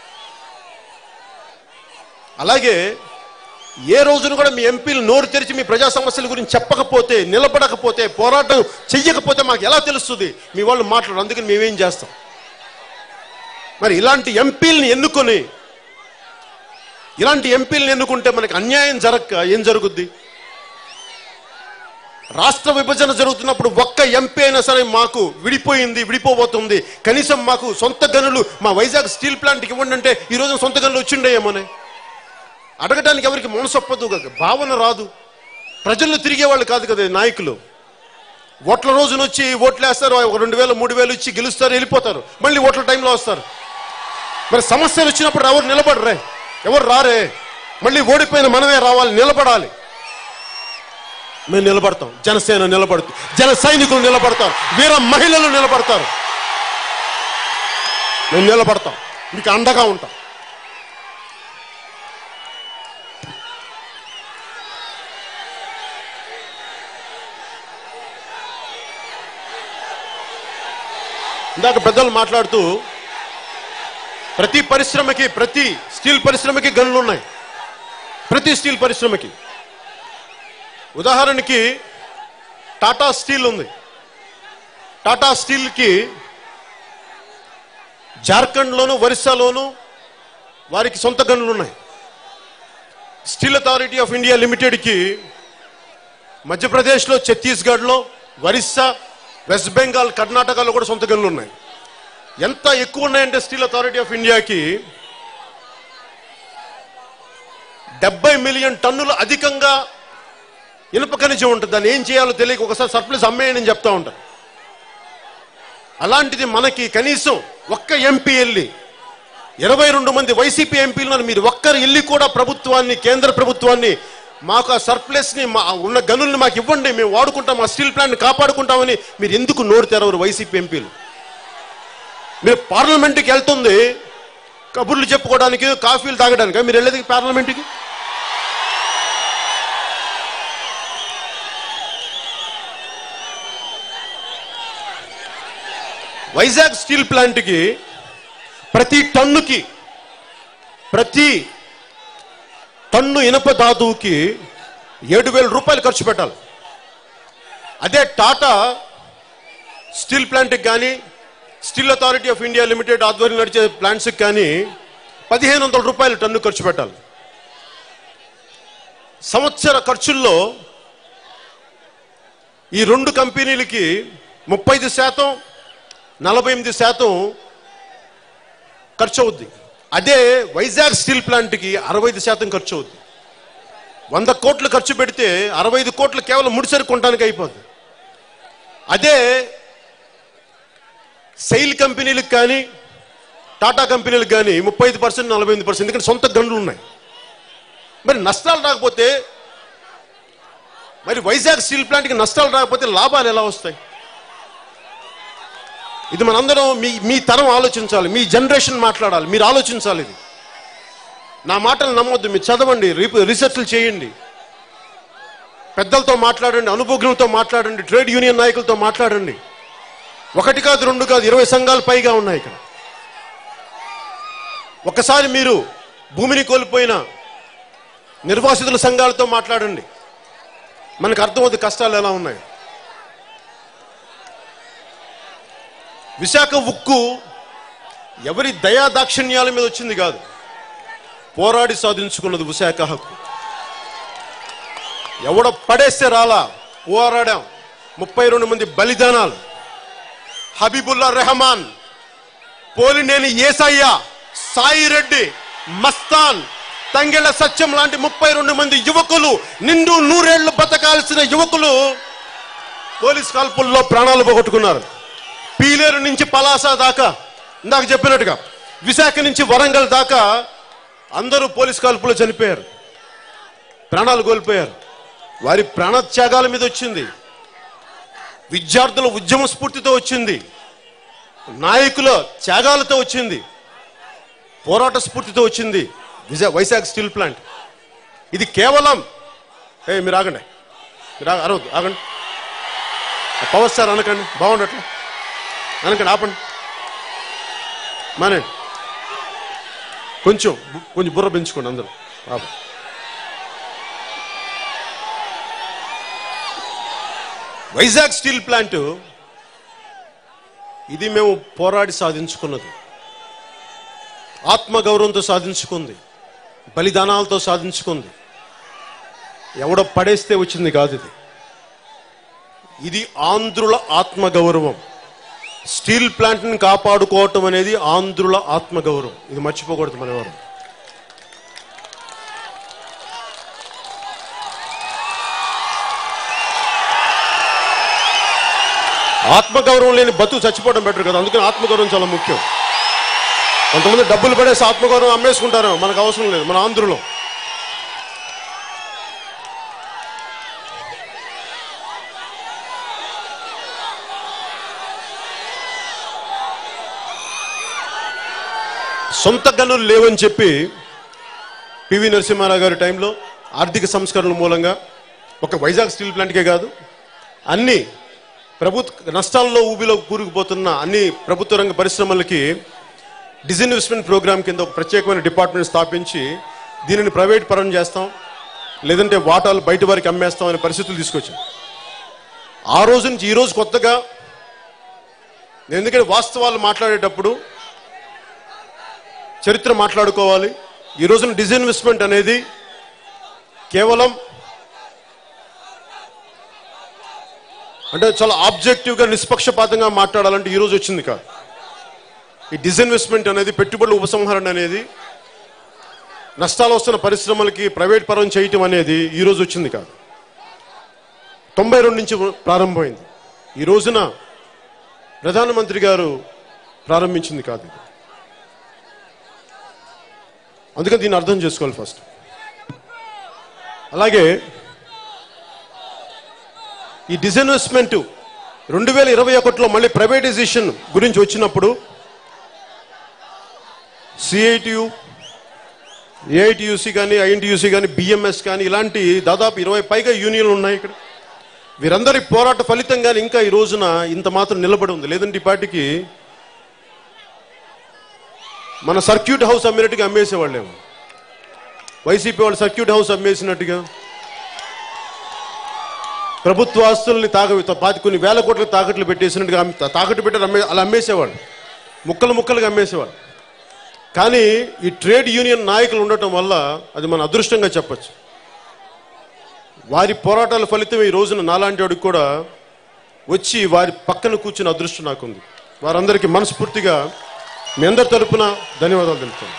అలాగే ఏ రోజున కూడా మీ ఎంపీలు నోరు తెరిచి మీ ప్రజా సమస్యల గురించి చెప్పకపోతే నిలబడకపోతే పోరాటం చెయ్యకపోతే మాకు ఎలా తెలుస్తుంది మీ వాళ్ళు మాట్లాడరు అందుకని మేమేం చేస్తాం మరి ఇలాంటి ఎంపీల్ని ఎన్నుకొని ఇలాంటి ఎంపీలను ఎన్నుకుంటే మనకి అన్యాయం జరగక ఏం జరుగుద్ది రాష్ట్ర విభజన జరుగుతున్నప్పుడు ఒక్క ఎంపీ అయినా సరే మాకు విడిపోయింది విడిపోబోతుంది కనీసం మాకు సొంత గనులు మా వైజాగ్ స్టీల్ ప్లాంట్కి ఇవ్వండి అంటే ఈ రోజు సొంత గనులు వచ్చిండేమోనే అడగడానికి ఎవరికి మనసొప్పదు భావన రాదు ప్రజల్లో తిరిగే వాళ్ళు కాదు కదా ఈ నాయకులు ఓట్ల రోజున వచ్చి ఓట్లు వేస్తారు ఒక రెండు వేలు మూడు వేలు ఇచ్చి గెలుస్తారు వెళ్ళిపోతారు మళ్ళీ ఓట్ల టైంలో వస్తారు మరి సమస్యలు వచ్చినప్పుడు ఎవరు నిలబడరే ఎవరు రారే మళ్ళీ ఓడిపోయిన మనమే రావాలి నిలబడాలి మేము నిలబడతాం జనసేన నిలబడుతుంది జన సైనికులు నిలబడతారు వీర మహిళలు నిలబడతారు మేము నిలబడతాం మీకు అండగా ఉంటాం ఇందాక పెద్దలు మాట్లాడుతూ ప్రతి పరిశ్రమకి ప్రతి స్టీల్ పరిశ్రమకి గనులు ఉన్నాయి ప్రతి స్టీల్ పరిశ్రమకి ఉదాహరణకి టాటా స్టీల్ ఉంది టాటా స్టీల్కి జార్ఖండ్లోను ఒరిస్సాలోను వారికి సొంత గనులు ఉన్నాయి స్టీల్ అథారిటీ ఆఫ్ ఇండియా లిమిటెడ్కి మధ్యప్రదేశ్లో ఛత్తీస్గఢ్లో ఒరిస్సా వెస్ట్ బెంగాల్ కర్ణాటకలో కూడా సొంత గనులు ఉన్నాయి ఎంత ఎక్కువ ఉన్నాయంటే స్టీల్ అథారిటీ ఆఫ్ ఇండియాకి డెబ్బై మిలియన్ టన్నులు అధికంగా ఇనుప ఖనిజం ఉంటుంది దాన్ని ఏం చేయాలో తెలియక ఒకసారి సర్ప్లస్ అమ్మేయని చెప్తా ఉంటారు అలాంటిది మనకి కనీసం ఒక్క ఎంపీ వెళ్ళి ఇరవై రెండు మంది వైసీపీ ఎంపీలు మీరు ఒక్కరు వెళ్ళి కూడా ప్రభుత్వాన్ని కేంద్ర ప్రభుత్వాన్ని మాకు ఆ సర్ప్లస్ ని మా ఉన్న గనుల్ని మాకు ఇవ్వండి మేము వాడుకుంటాం ఆ స్టీల్ ప్లాంట్ కాపాడుకుంటామని మీరు ఎందుకు నోరు తెరవరు వైసీపీ ఎంపీలు మీరు పార్లమెంట్కి వెళ్తుంది కబుర్లు చెప్పుకోవడానికి కాఫీలు తాగడానికి మీరు వెళ్ళేది పార్లమెంట్కి వైజాగ్ స్టీల్ ప్లాంట్కి ప్రతి టన్నుకి ప్రతి టన్ను ఇనప ధాతువుకి ఏడు వేల రూపాయలు ఖర్చు పెట్టాలి అదే టాటా స్టీల్ ప్లాంట్కి కానీ steel authority of India limited ఆధ్వర్యం నడిచే ప్లాంట్స్కి కానీ పదిహేను వందల రూపాయలు టన్ను ఖర్చు పెట్టాలి సంవత్సర ఖర్చుల్లో ఈ రెండు కంపెనీలకి ముప్పై ఐదు శాతం నలభై ఎనిమిది శాతం ఖర్చు అవుద్ది అదే వైజాగ్ స్టీల్ ప్లాంట్కి అరవై ఐదు శాతం ఖర్చు అవుద్ది వంద కోట్లు ఖర్చు పెడితే అరవై ఐదు కోట్లు కేవలం ముడిసరి కొనడానికి అయిపోద్ది అదే సెయిల్ కంపెనీలకు కానీ టాటా కంపెనీలకు కానీ ముప్పై ఐదు పర్సెంట్ నలభై ఎనిమిది పర్సెంట్ ఎందుకంటే సొంత గనులు ఉన్నాయి మరి నష్టాలు రాకపోతే మరి వైజాగ్ స్టీల్ ప్లాంట్కి నష్టాలు రాకపోతే లాభాలు ఎలా వస్తాయి ఇది మనందరం మీ మీ తరం ఆలోచించాలి మీ జనరేషన్ మాట్లాడాలి మీరు ఆలోచించాలి ఇది నా మాటలు నమ్మొద్దు మీరు చదవండి రీ- రీసెర్చ్లు చేయండి పెద్దలతో మాట్లాడండి అనుభవజ్ఞులతో మాట్లాడండి ట్రేడ్ యూనియన్ నాయకులతో మాట్లాడండి ఒకటి కాదు రెండు కాదు ఇరవై సంఘాలు పైగా ఉన్నాయి ఇక్కడ ఒకసారి మీరు భూమిని కోల్పోయిన నిర్వాసితుల సంఘాలతో మాట్లాడండి మనకు అర్థమవుతుంది కష్టాలు ఎలా ఉన్నాయి విశాఖ ఉక్కు ఎవరి దయా దాక్షిణ్యాల మీద వచ్చింది కాదు పోరాడి సాధించుకున్నది విశాఖ హక్కు ఎవడ పడేస్తే రాలా పోరాడాం ముప్పై రెండు మంది బలిదానాలు హబీబుల్లా రెహమాన్ పోలినేని ఏసయ్య సాయి రెడ్డి మస్తాన్ తంగెళ్ళ సత్యం లాంటి ముప్పై రెండు మంది యువకులు నిండు నూరేళ్లు బతకాల్సిన యువకులు పోలీస్ కాల్పుల్లో ప్రాణాలు పోగొట్టుకున్నారు పీలేరు నుంచి పలాస దాకా ఇందాక చెప్పినట్టుగా విశాఖ నుంచి వరంగల్ దాకా అందరూ పోలీస్ కాల్పులో చనిపోయారు ప్రాణాలు కోల్పోయారు వారి ప్రాణత్యాగాల మీద వచ్చింది విద్యార్థుల ఉద్యమ స్ఫూర్తితో వచ్చింది నాయకుల త్యాగాలతో వచ్చింది పోరాట స్ఫూర్తితో వచ్చింది విజయ వైజాగ్ స్టీల్ ప్లాంట్ ఇది కేవలం ఏ మీరు ఆగండి మీరు ఆగ- అరవద్దు ఆగండి ఆ పవర్ స్టార్ అనకండి బాగుండట్లే అనకండి ఆపండి మానే కొంచెం బు- కొంచెం బుర్ర పెంచుకోండి అందరూ ఆప వైజాగ్ స్టీల్ ప్లాంట్ ఇది మేము పోరాడి సాధించుకున్నది ఆత్మగౌరవంతో సాధించుకుంది బలిదానాలతో సాధించుకుంది ఎవడో పడేస్తే వచ్చింది కాదు ఇది ఇది ఆంధ్రుల ఆత్మగౌరవం స్టీల్ ప్లాంట్ని కాపాడుకోవటం అనేది ఆంధ్రుల ఆత్మగౌరవం ఇది మర్చిపోకూడదు మన ఎవరు ఆత్మగౌరవం లేని బతుకు చచ్చిపోవడం బెటర్ కదా అందుకని ఆత్మగౌరవం చాలా ముఖ్యం కొంతమంది డబ్బులు పడేసి ఆత్మగౌరవం అమ్మేసుకుంటారు మనకు అవసరం లేదు మన ఆంధ్రులో సొంత గనులు లేవని చెప్పి పివి నరసింహారావు గారి టైంలో ఆర్థిక సంస్కరణల మూలంగా ఒక వైజాగ్ స్టీల్ ప్లాంట్కే కాదు అన్ని ప్రభుత్వ నష్టాల్లో ఊబిలో కూరుకుపోతున్న అన్ని ప్రభుత్వ రంగ పరిశ్రమలకి డిజిన్వెస్ట్మెంట్ ప్రోగ్రామ్ కింద ఒక ప్రత్యేకమైన డిపార్ట్మెంట్ స్థాపించి దీనిని ప్రైవేట్ పరం చేస్తాం లేదంటే వాటాలు బయట వారికి అమ్మేస్తాం అనే పరిస్థితులు తీసుకొచ్చాం ఆ రోజు నుంచి ఈ రోజు కొత్తగా నేను ఎందుకంటే వాస్తవాలు మాట్లాడేటప్పుడు చరిత్ర మాట్లాడుకోవాలి ఈ రోజున డిజిన్వెస్ట్మెంట్ అనేది కేవలం అంటే చాలా ఆబ్జెక్టివ్గా నిష్పక్షపాతంగా మాట్లాడాలంటే ఈ రోజు వచ్చింది కాదు ఈ డిజిన్వెస్ట్మెంట్ అనేది పెట్టుబడుల ఉపసంహరణ అనేది నష్టాలు వస్తున్న పరిశ్రమలకి ప్రైవేట్ పరం చేయటం అనేది ఈ రోజు వచ్చింది కాదు తొంభై రెండు నుంచి ప్రారంభమైంది ఈ రోజున ప్రధానమంత్రి గారు ప్రారంభించింది కాదు ఇది అందుకని దీన్ని అర్థం చేసుకోవాలి ఫస్ట్ అలాగే ఈ డిజిన్వెస్ట్మెంట్ రెండు వేల ఇరవై ఒకటిలో మళ్ళీ ప్రైవేటైజేషన్ గురించి వచ్చినప్పుడు సిఐటియు ఏఐటియుసి కానీ ఐఎన్టీయూసీ కానీ బిఎంఎస్ కానీ ఇలాంటి దాదాపు ఇరవై పైగా యూనియన్లు ఉన్నాయి ఇక్కడ వీరందరి పోరాట ఫలితంగానే ఇంకా ఈ రోజున ఇంత మాత్రం నిలబడి ఉంది లేదంటే ఈ పాటికి మన సర్క్యూట్ హౌస్ అమ్మినట్టుగా అమ్మేసేవాళ్ళేమో వైసీపీ వాళ్ళు సర్క్యూట్ హౌస్ అమ్మేసినట్టుగా ప్రభుత్వ ఆస్తుల్ని తాగ పాతి కొన్ని వేల కోట్ల తాకట్లు పెట్టేసినట్టుగా అమ్మి- తాకట్టు పెట్టారు అమ్మే అలా అమ్మేసేవాళ్ళు ముక్కలు ముక్కలుగా అమ్మేసేవాళ్ళు కానీ ఈ ట్రేడ్ యూనియన్ నాయకులు ఉండటం వల్ల అది మన అదృష్టంగా చెప్పచ్చు వారి పోరాటాల ఫలితం ఈ రోజున నాలాంటి వాడికి కూడా వచ్చి వారి పక్కన కూర్చున్న అదృష్టం నాకుంది వారందరికీ మనస్ఫూర్తిగా మీ అందరి తరపున ధన్యవాదాలు తెలుపుతాను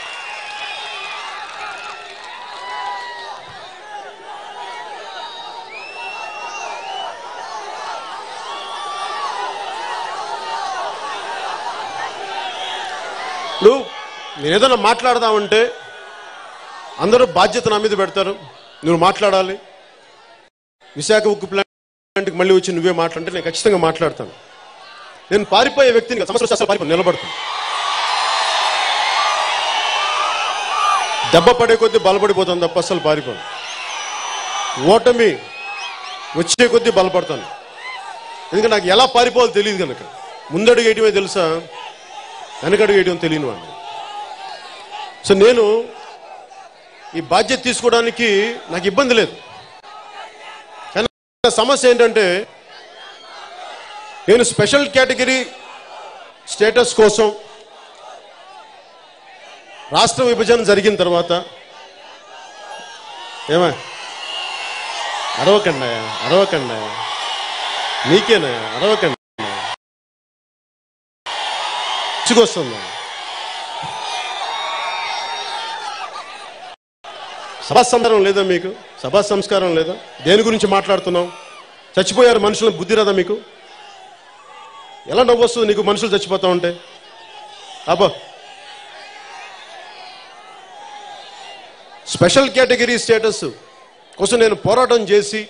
ఇప్పుడు నేను ఏదైనా మాట్లాడదామంటే అందరూ బాధ్యత నా మీద పెడతారు నువ్వు మాట్లాడాలి విశాఖ ఉక్కు ప్లాంట్కి మళ్ళీ వచ్చి నువ్వే మాట్లాడితే నేను ఖచ్చితంగా మాట్లాడతాను నేను పారిపోయే వ్యక్తిని కాదు, సమస్య వస్తే అసలు పారిపోను నిలబడతాను దెబ్బ పడే కొద్దీ బలపడిపోతాను తప్ప అసలు పారిపోను ఓటమి వచ్చే కొద్దీ బలపడతాను ఎందుకంటే నాకు ఎలా పారిపోవాలో తెలియదు కనుక ముందడుగు వేయటమే తెలుసా వెనకడుగు వేయటం తెలియని వాడిని సో నేను ఈ బాధ్యత తీసుకోవడానికి నాకు ఇబ్బంది లేదు కానీ నా సమస్య ఏంటంటే నేను స్పెషల్ కేటగిరీ స్టేటస్ కోసం రాష్ట్ర విభజన జరిగిన తర్వాత ఏమా అరవకండి అరవకండి నీకేనా అరవకండి విసుగొస్తుంది సభా సంస్కారం లేదా మీకు సభా సంస్కారం లేదా దేని గురించి మాట్లాడుతున్నాం చచ్చిపోయారు మనుషులను బుద్ధి రాదా మీకు ఎలా నవ్వు వస్తుంది నీకు మనుషులు చచ్చిపోతా ఉంటే అబ్బా స్పెషల్ కేటగిరీ స్టేటస్ కోసం నేను పోరాటం చేసి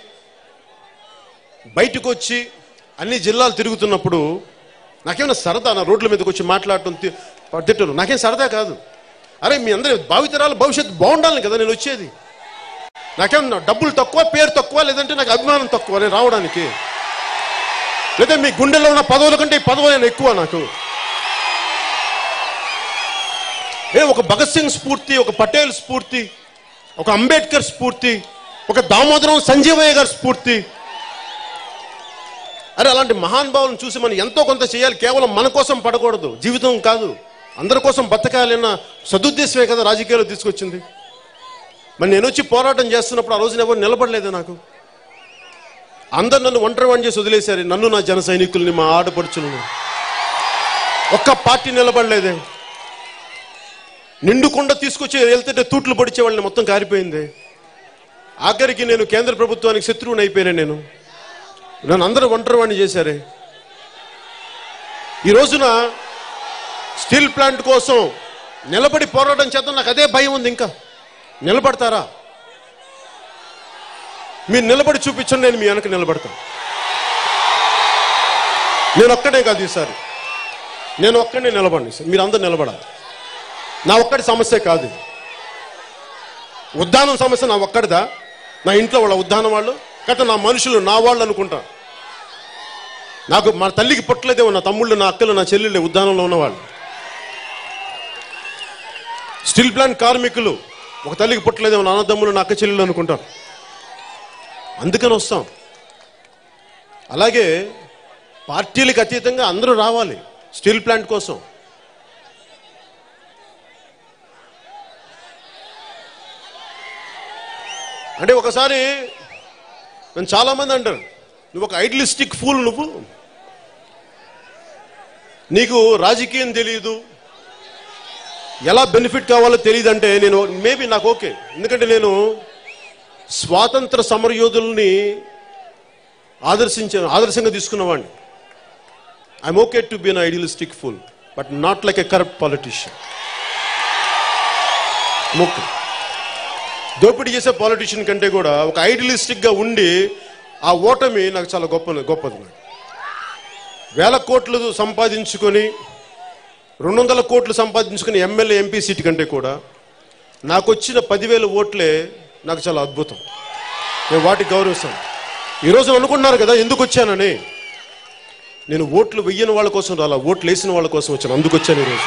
బయటకు వచ్చి అన్ని జిల్లాలు తిరుగుతున్నప్పుడు నాకేమైనా సరదా నా రోడ్ల మీదకి వచ్చి మాట్లాడటం తి- తిట్టను నాకేం సరదా కాదు అరే మీ అందరి భావితరాల భవిష్యత్తు బాగుండాలని కదా నేను వచ్చేది నాకేం నా డబ్బులు తక్కువ పేరు తక్కువ లేదంటే నాకు అభిమానం తక్కువ నేను రావడానికి లేదా మీ గుండెల్లో ఉన్న పదవుల కంటే ఈ పదవులు నేను ఎక్కువ నాకు ఏ ఒక భగత్ సింగ్ స్ఫూర్తి ఒక పటేల్ స్ఫూర్తి ఒక అంబేద్కర్ స్ఫూర్తి ఒక దామోదరం సంజీవయ్య గారి స్ఫూర్తి అరే అలాంటి మహానుభావులను చూసి మనం ఎంతో కొంత చేయాలి కేవలం మన కోసం పడకూడదు జీవితం కాదు అందరి కోసం బతకాలి అన్న సదుద్దేశమే కదా రాజకీయాలు తీసుకొచ్చింది మరి నేను వచ్చి పోరాటం చేస్తున్నప్పుడు ఆ రోజున ఎవరు నిలబడలేదు నాకు అందరు నన్ను ఒంటరి వాణి చేసి వదిలేశారు నన్ను నా జన సైనికుల్ని మా ఆడపడుచులను ఒక్క పార్టీ నిలబడలేదే నిండుకుండా తీసుకొచ్చి వెళ్తుంటే తూట్లు పొడిచే వాళ్ళని మొత్తం కారిపోయింది ఆఖరికి నేను కేంద్ర ప్రభుత్వానికి శత్రువుని అయిపోయాను నేను నన్ను అందరూ ఒంటరి వాడిని చేశారే ఈ రోజున స్టీల్ ప్లాంట్ కోసం నిలబడి పోరాటం చేద్దాం నాకు అదే భయం ఉంది ఇంకా నిలబడతారా మీరు నిలబడి చూపించండి నేను మీ వెనక నిలబడతాను నేను ఒక్కడే కాదు ఈసారి నేను ఒక్కడే నిలబడి మీరు అందరు నిలబడాలి నా ఒక్కడి సమస్య కాదు ఇది. ఉద్దానం సమస్య నా ఒక్కడిదా నా ఇంట్లో వాళ్ళ ఉద్దానం వాళ్ళు గట్ట నా మనుషులు నా వాళ్ళు అనుకుంటా నాకు మా తల్లికి పుట్టలేదేమో నా తమ్ముళ్ళు నా అక్కలు నా చెల్లెళ్ళు ఉద్దానంలో ఉన్నవాళ్ళు స్టీల్ ప్లాంట్ కార్మికులు ఒక తల్లికి పుట్టలేదేమో నా అన్నదమ్ములు నా అక్క చెల్లెళ్ళు అనుకుంటారు అందుకని వస్తాం అలాగే పార్టీలకు అతీతంగా అందరూ రావాలి స్టీల్ ప్లాంట్ కోసం అంటే ఒకసారి నేను చాలా మంది అంటారు నువ్వు ఒక ఐడిలిస్టిక్ ఫూల్ నువ్వు నీకు రాజకీయం తెలియదు ఎలా బెనిఫిట్ కావాలో తెలియదు అంటే నేను మేబీ నాకు ఓకే ఎందుకంటే నేను స్వాతంత్ర సమరయోధుల్ని ఆదర్శించాను ఆదర్శంగా తీసుకున్నవాడిని I'm okay to be an idealistic fool but not like a corrupt politician okay దోపిడీ చేసే పాలిటీషియన్ కంటే కూడా ఒక ఐడియలిస్టిక్ గా ఉండి ఆ ఓటమి నాకు చాలా గొప్ప గొప్పది నాకు. వేల కోట్లు సంపాదించుకొని రెండు వందల కోట్లు సంపాదించుకుని ఎమ్మెల్యే ఎంపీ సీట్ కంటే కూడా నాకు వచ్చిన పదివేల ఓట్లే నాకు చాలా అద్భుతం నేను వాటికి గౌరవిస్తాను ఈరోజు అనుకుంటున్నారు కదా ఎందుకు వచ్చానని నేను ఓట్లు వెయ్యని వాళ్ళ కోసం రాలా ఓట్లు వేసిన వాళ్ళ కోసం వచ్చాను అందుకు వచ్చాను ఈరోజు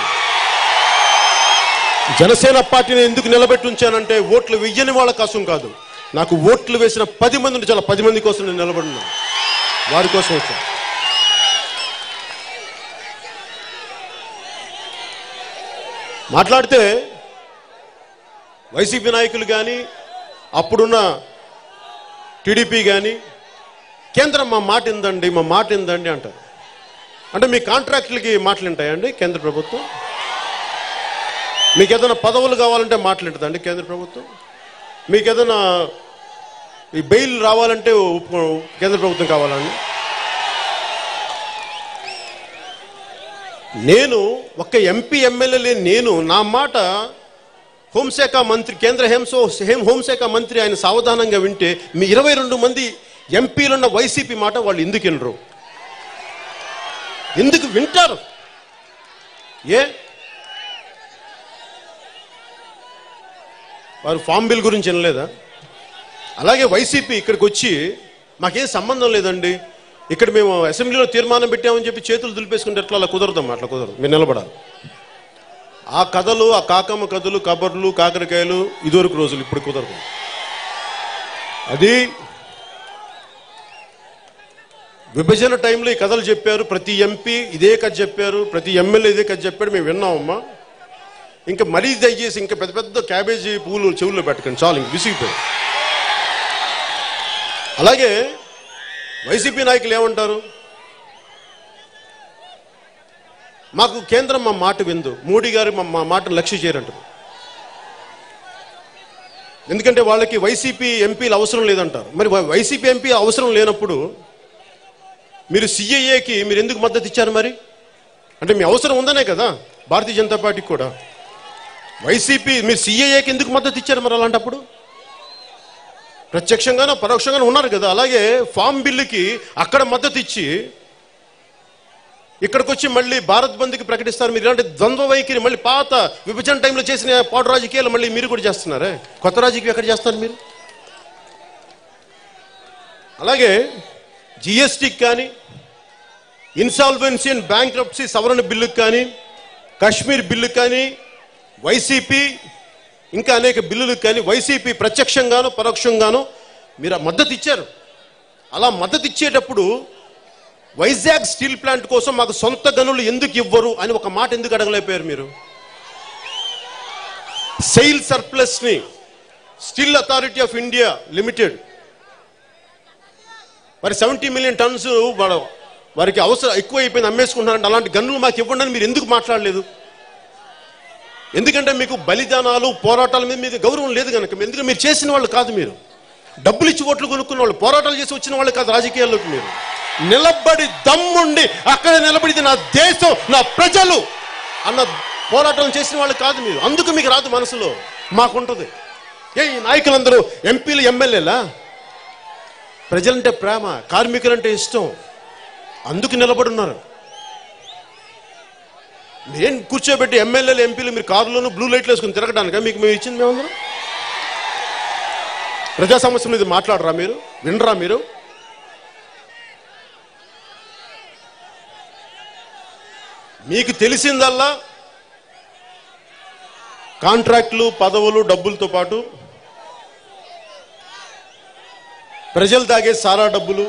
జనసేన పార్టీని ఎందుకు నిలబెట్టి ఉంచానంటే ఓట్లు వెయ్యని వాళ్ళ కోసం కాదు నాకు ఓట్లు వేసిన పది మంది ఉంటే చాలా పది మంది కోసం నేను నిలబడినాను వారి కోసం వచ్చాను మాట్లాడితే వైసీపీ నాయకులు కానీ అప్పుడున్న టీడీపీ కానీ కేంద్రం మా మాట ఇందండి మా మాట ఇందండి అంటారు అంటే మీ కాంట్రాక్టులకి మాటలు ఉంటాయండి కేంద్ర ప్రభుత్వం మీకు ఏదైనా పదవులు కావాలంటే మాట్లాడుతుందండి కేంద్ర ప్రభుత్వం మీకు ఏదైనా ఈ బెయిల్ రావాలంటే ఒప్పుకో- కేంద్ర ప్రభుత్వం కావాలండి నేను ఒక్క ఎంపీ ఎమ్మెల్యే లేని నేను నా మాట హోంశాఖ మంత్రి కేంద్ర హేంసో హేం హోంశాఖ మంత్రి ఆయన సావధానంగా వింటే మీ ఇరవై రెండు మంది ఎంపీలున్న వైసీపీ మాట వాళ్ళు ఎందుకు వినరు ఎందుకు వింటారు ఏ వారు ఫామ్ బిల్ గురించి వినలేదా అలాగే వైసీపీ ఇక్కడికి వచ్చి మాకేం సంబంధం లేదండి ఇక్కడ మేము అసెంబ్లీలో తీర్మానం పెట్టామని చెప్పి చేతులు దులిపేసుకుంటే ఎట్లా అలా కుదరదమ్మా అట్లా కుదరదు మీరు నిలబడాలి ఆ కథలు ఆ కాకమ్మ కథలు కబర్లు కాకరకాయలు ఇదివరకు రోజులు ఇప్పుడు కుదరదు అది విభజన టైంలో ఈ కథలు చెప్పారు ప్రతి ఎంపీ ఇదే కథ చెప్పారు ప్రతి ఎమ్మెల్యే ఇదే కథ చెప్పాడు మేము విన్నామమ్మా ఇంకా మరీ దయచేసి ఇంకా పెద్ద పెద్ద క్యాబేజీ పూలు చెవుల్లో పెట్టకండి చాలు ఇంక విసిగిపోయి అలాగే వైసీపీ నాయకులు ఏమంటారు మాకు కేంద్రం మా మాట విందు మోడీ గారు మా మా మాటను లక్ష్య చేయరంటారు ఎందుకంటే వాళ్ళకి వైసీపీ ఎంపీలు అవసరం లేదంటారు మరి వై- వైసీపీ ఎంపీ అవసరం లేనప్పుడు మీరు సిఐఏకి మీరు ఎందుకు మద్దతు ఇచ్చారు మరి అంటే మీ అవసరం ఉందనే కదా భారతీయ జనతా పార్టీకి కూడా వైసీపీ మీరు సిఐఏకి ఎందుకు మద్దతు ఇచ్చారు మరి అలాంటప్పుడు ప్రత్యక్షంగానో పరోక్షంగానో ఉన్నారు కదా అలాగే ఫామ్ బిల్లుకి అక్కడ మద్దతు ఇచ్చి ఇక్కడికి వచ్చి మళ్ళీ భారత్ బంద్కి ప్రకటిస్తారు మీరు ఇలాంటి ద్వంద్వ వైఖరి మళ్ళీ పాత విభజన టైంలో చేసిన పాటు రాజకీయాలు మళ్ళీ మీరు కూడా చేస్తున్నారే కొత్త రాజకీయం ఎక్కడ చేస్తారు మీరు అలాగే జిఎస్టీకి కానీ ఇన్సాల్వెన్సీ అండ్ బ్యాంక్ సవరణ బిల్లుకి కానీ కాశ్మీర్ బిల్లు కానీ వైసీపీ ఇంకా అనేక బిల్లులకు కానీ వైసీపీ ప్రత్యక్షంగాను పరోక్షంగాను మీరు ఆ మద్దతు ఇచ్చారు అలా మద్దతు ఇచ్చేటప్పుడు వైజాగ్ స్టీల్ ప్లాంట్ కోసం మాకు సొంత గనులు ఎందుకు ఇవ్వరు అని ఒక మాట ఎందుకు అడగలేకపోయారు మీరు సెయిల్ సర్ప్లస్ ని steel authority of India limited మరి సెవెంటీ మిలియన్ టన్స్ వాడు వారికి అవసరం ఎక్కువ అయిపోయింది అమ్మేసుకుంటున్నారంటే అలాంటి గన్నులు మాకు ఇవ్వండి అని మీరు ఎందుకు మాట్లాడలేదు ఎందుకంటే మీకు బలిదానాలు పోరాటాల మీద మీకు గౌరవం లేదు కనుక ఎందుకంటే మీరు చేసిన వాళ్ళు కాదు మీరు డబ్బులు ఇచ్చి ఓట్లు కొనుక్కున్న వాళ్ళు పోరాటాలు చేసి వచ్చిన వాళ్ళు కాదు రాజకీయాల్లోకి మీరు నిలబడి దమ్ముండి అక్కడ నిలబడిది నా దేశం నా ప్రజలు అన్న పోరాటం చేసిన వాళ్ళు కాదు మీరు అందుకు మీకు రాదు మనసులో మాకుంటది ఏ ఈ నాయకులందరూ ఎంపీలు ఎమ్మెల్యేలా ప్రజలంటే ప్రేమ కార్మికులంటే ఇష్టం అందుకు నిలబడి ఉన్నారు నేను కూర్చోబెట్టి ఎమ్మెల్యేలు ఎంపీలు మీరు కారులోను బ్లూ లైట్లు వేసుకుని తిరగడానిక మీకు మేము ఇచ్చింది మేమందరం ప్రజా సమస్య మీద మాట్లాడరా మీరు వినరా మీరు మీకు తెలిసిందల్లా కాంట్రాక్టులు పదవులు డబ్బులతో పాటు ప్రజలు తాగే సారా డబ్బులు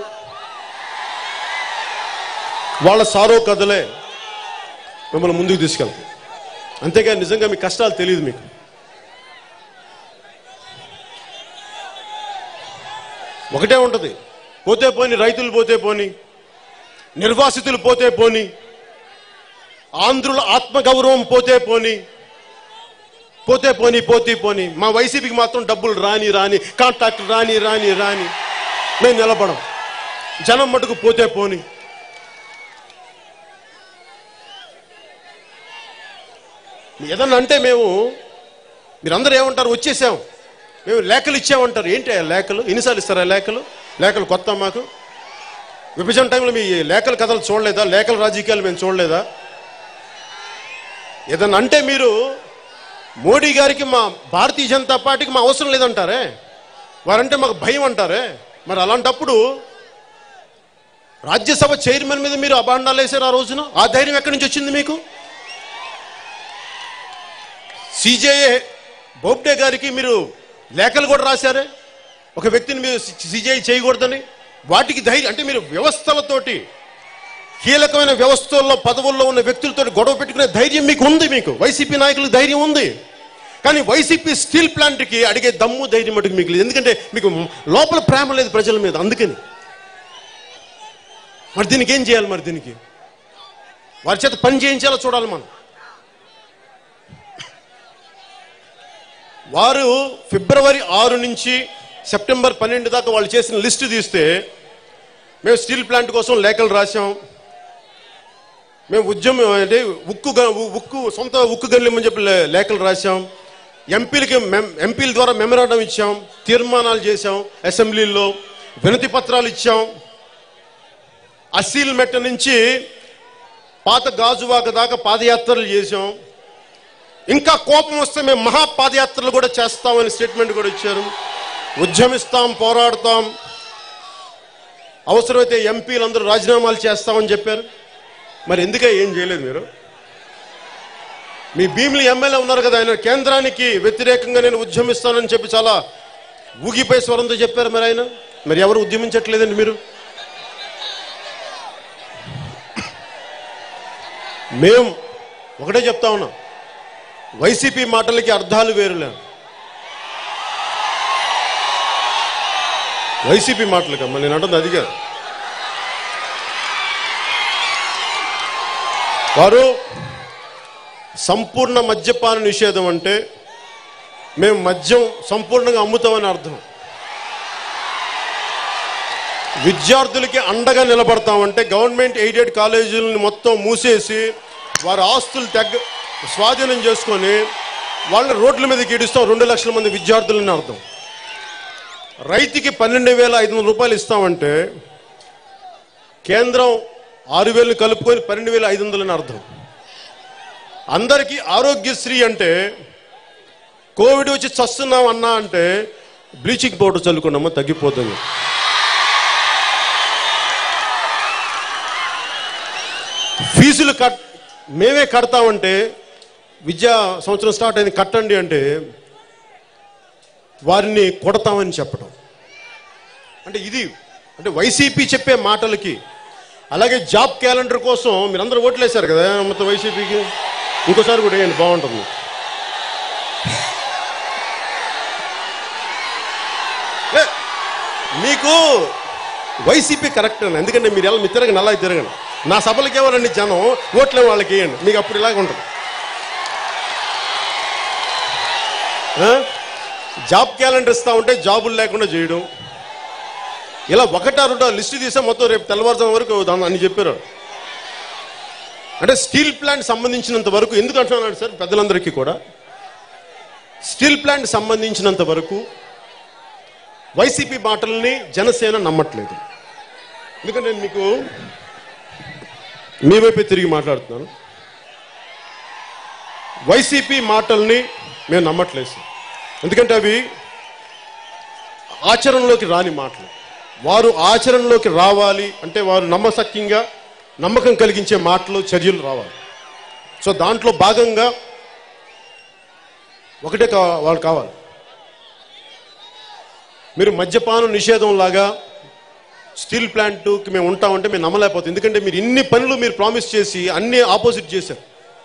వాళ్ళ సారో కథలే మిమ్మల్ని ముందుకు తీసుకెళ్తాం అంతేగాని నిజంగా మీ కష్టాలు తెలియదు మీకు ఒకటే ఉంటుంది పోతే పోని రైతులు పోతే పోని నిర్వాసితులు పోతే పోని ఆంధ్రుల ఆత్మగౌరవం పోతే పోని పోతే పోని పోతే పోని మా వైసీపీకి మాత్రం డబ్బులు రాని రాని కాంట్రాక్ట్ రాని రాని రాని మేము నిలబడం జనం మటుకు పోతే పోని ఏదన్నా అంటే మేము మీరందరూ ఏమంటారు వచ్చేసాం మేము లేఖలు ఇచ్చామంటారు ఏంటి ఆ లేఖలు ఎన్నిసార్లు ఇస్తారా లేఖలు లేఖలు కొత్త మాకు విభజన టైంలో మీ లేఖల కథలు చూడలేదా లేఖల రాజకీయాలు మేము చూడలేదా ఏదన్నా అంటే మీరు మోడీ గారికి మా భారతీయ జనతా పార్టీకి మా అవసరం లేదంటారే వారంటే మాకు భయం అంటారే మరి అలాంటప్పుడు రాజ్యసభ చైర్మన్ మీద మీరు అభాండాలు వేశారు ఆ రోజున ఆ ధైర్యం ఎక్కడి నుంచి వచ్చింది మీకు సిజేఏ బోబ్డే గారికి మీరు లేఖలు కూడా రాశారే ఒక వ్యక్తిని మీరు సిజేఐ చేయకూడదని వాటికి ధైర్యం అంటే మీరు వ్యవస్థలతోటి కీలకమైన వ్యవస్థల్లో పదవుల్లో ఉన్న వ్యక్తులతో గొడవ పెట్టుకునే ధైర్యం మీకు ఉంది మీకు వైసీపీ నాయకులకు ధైర్యం ఉంది కానీ వైసీపీ స్టీల్ ప్లాంట్కి అడిగే దమ్ము ధైర్యం మటుకు మీకు లేదు ఎందుకంటే మీకు లోపల ప్రేమ లేదు ప్రజల మీద అందుకని మరి దీనికి ఏం చేయాలి మరి దీనికి వారి చేత పని చేయించాలో చూడాలి మనం వారు ఫిబ్రవరి ఆరు నుంచి సెప్టెంబర్ పన్నెండు దాకా వాళ్ళు చేసిన లిస్ట్ తీస్తే మేము స్టీల్ ప్లాంట్ కోసం లేఖలు రాసాం మేము ఉద్యమం అంటే ఉక్కు గ- ఉ- ఉక్కు సొంత ఉక్కు గన్లేమని చెప్పి లే- లేఖలు రాసాం ఎంపీలకి మెం- ఎంపీల ద్వారా మెమరాండం ఇచ్చాం తీర్మానాలు చేశాం అసెంబ్లీలో వినతి పత్రాలు ఇచ్చాం అసీల్ మెట్ట నుంచి పాత గాజువాక దాకా పాదయాత్రలు చేశాం ఇంకా కోపం వస్తే మేము మహా పాదయాత్రలు కూడా చేస్తామని స్టేట్మెంట్ కూడా ఇచ్చారు ఉద్యమిస్తాం పోరాడతాం అవసరమైతే ఎంపీలందరూ రాజీనామాలు చేస్తామని చెప్పారు మరి ఎందుకే ఏం చేయలేదు మీరు మీ భీమిలి ఎమ్మెల్యే ఉన్నారు కదా ఆయన కేంద్రానికి వ్యతిరేకంగా నేను ఉద్యమిస్తానని చెప్పి చాలా ఊగిపోయి స్వరంతో చెప్పారు మరి ఆయన మరి ఎవరు ఉద్యమించట్లేదండి మీరు మేము ఒకటే చెప్తా ఉన్నాం వైసీపీ మాటలకి అర్థాలు వేరులే వైసీపీ మాటలు కమ్మా నేను అంటుంది అది కాదు వారు సంపూర్ణ మద్యపాన నిషేధం అంటే మేము మద్యం సంపూర్ణంగా అమ్ముతామని అర్థం విద్యార్థులకి అండగా నిలబడతామంటే గవర్నమెంట్ ఎయిడెడ్ కాలేజీలను మొత్తం మూసేసి వారి ఆస్తులు తెగ స్వాధీనం చేసుకొని వాళ్ళ రోడ్ల మీదకి ఈడుస్తాం రెండు లక్షల మంది విద్యార్థులని అర్థం రైతుకి పన్నెండు వేల ఐదు వందల రూపాయలు ఇస్తామంటే కేంద్రం ఆరు వేలు కలుపుకొని పన్నెండు వేల ఐదు వందలని అర్థం అందరికీ ఆరోగ్యశ్రీ అంటే కోవిడ్ వచ్చి చస్తున్నాం అన్నా అంటే బ్లీచింగ్ పౌడర్ చల్లుకున్నామో తగ్గిపోతుంది ఫీజులు కట్ మేమే కడతామంటే విద్యా సంవత్సరం స్టార్ట్ అయింది కట్టండి అంటే వారిని కొడతామని చెప్పడం అంటే ఇది అంటే వైసీపీ చెప్పే మాటలకి అలాగే జాబ్ క్యాలెండర్ కోసం మీరందరూ ఓట్లు వేశారు కదా మొత్తం వైసీపీకి ఇంకోసారి కూడా వేయండి బాగుంటుంది ఏ, మీకు వైసీపీ కరెక్ట్ అని ఎందుకంటే మీరు ఎలా మీ తిరగండి అలా తిరగండి నా సభలకి ఎవరండి జనం ఓట్లే వాళ్ళకి వేయండి మీకు అప్పుడు ఇలాగ ఉంటుంది ఆ? జాబ్ క్యాలెండర్ ఇస్తా ఉంటే జాబులు లేకుండా చేయడం ఇలా ఒకటా రెండో లిస్టు తీసే మొత్తం రేపు తెల్లవారుజాము వరకు దాన్ని అని చెప్పారు అంటే స్టీల్ ప్లాంట్ సంబంధించినంత వరకు ఎందుకు అంటున్నాడు సార్ పెద్దలందరికీ కూడా స్టీల్ ప్లాంట్ సంబంధించినంత వరకు వైసీపీ మాటల్ని జనసేన నమ్మట్లేదు ఎందుకంటే నేను మీకు మీ వైపే తిరిగి మాట్లాడుతున్నాను వైసీపీ మాటల్ని మేము నమ్మట్లేదు సార్. ఎందుకంటే అవి ఆచరణలోకి రాని మాటలు వారు ఆచరణలోకి రావాలి అంటే వారు నమ్మసక్యంగా నమ్మకం కలిగించే మాటలు చర్యలు రావాలి సో దాంట్లో భాగంగా ఒకటే కా వాళ్ళు కావాలి మీరు మద్యపానం నిషేధం లాగా స్టీల్ ప్లాంట్కి మేము ఉంటామంటే మేము నమ్మలేకపోతాం ఎందుకంటే మీరు ఇన్ని పనులు మీరు ప్రామిస్ చేసి అన్ని ఆపోజిట్ చేశారు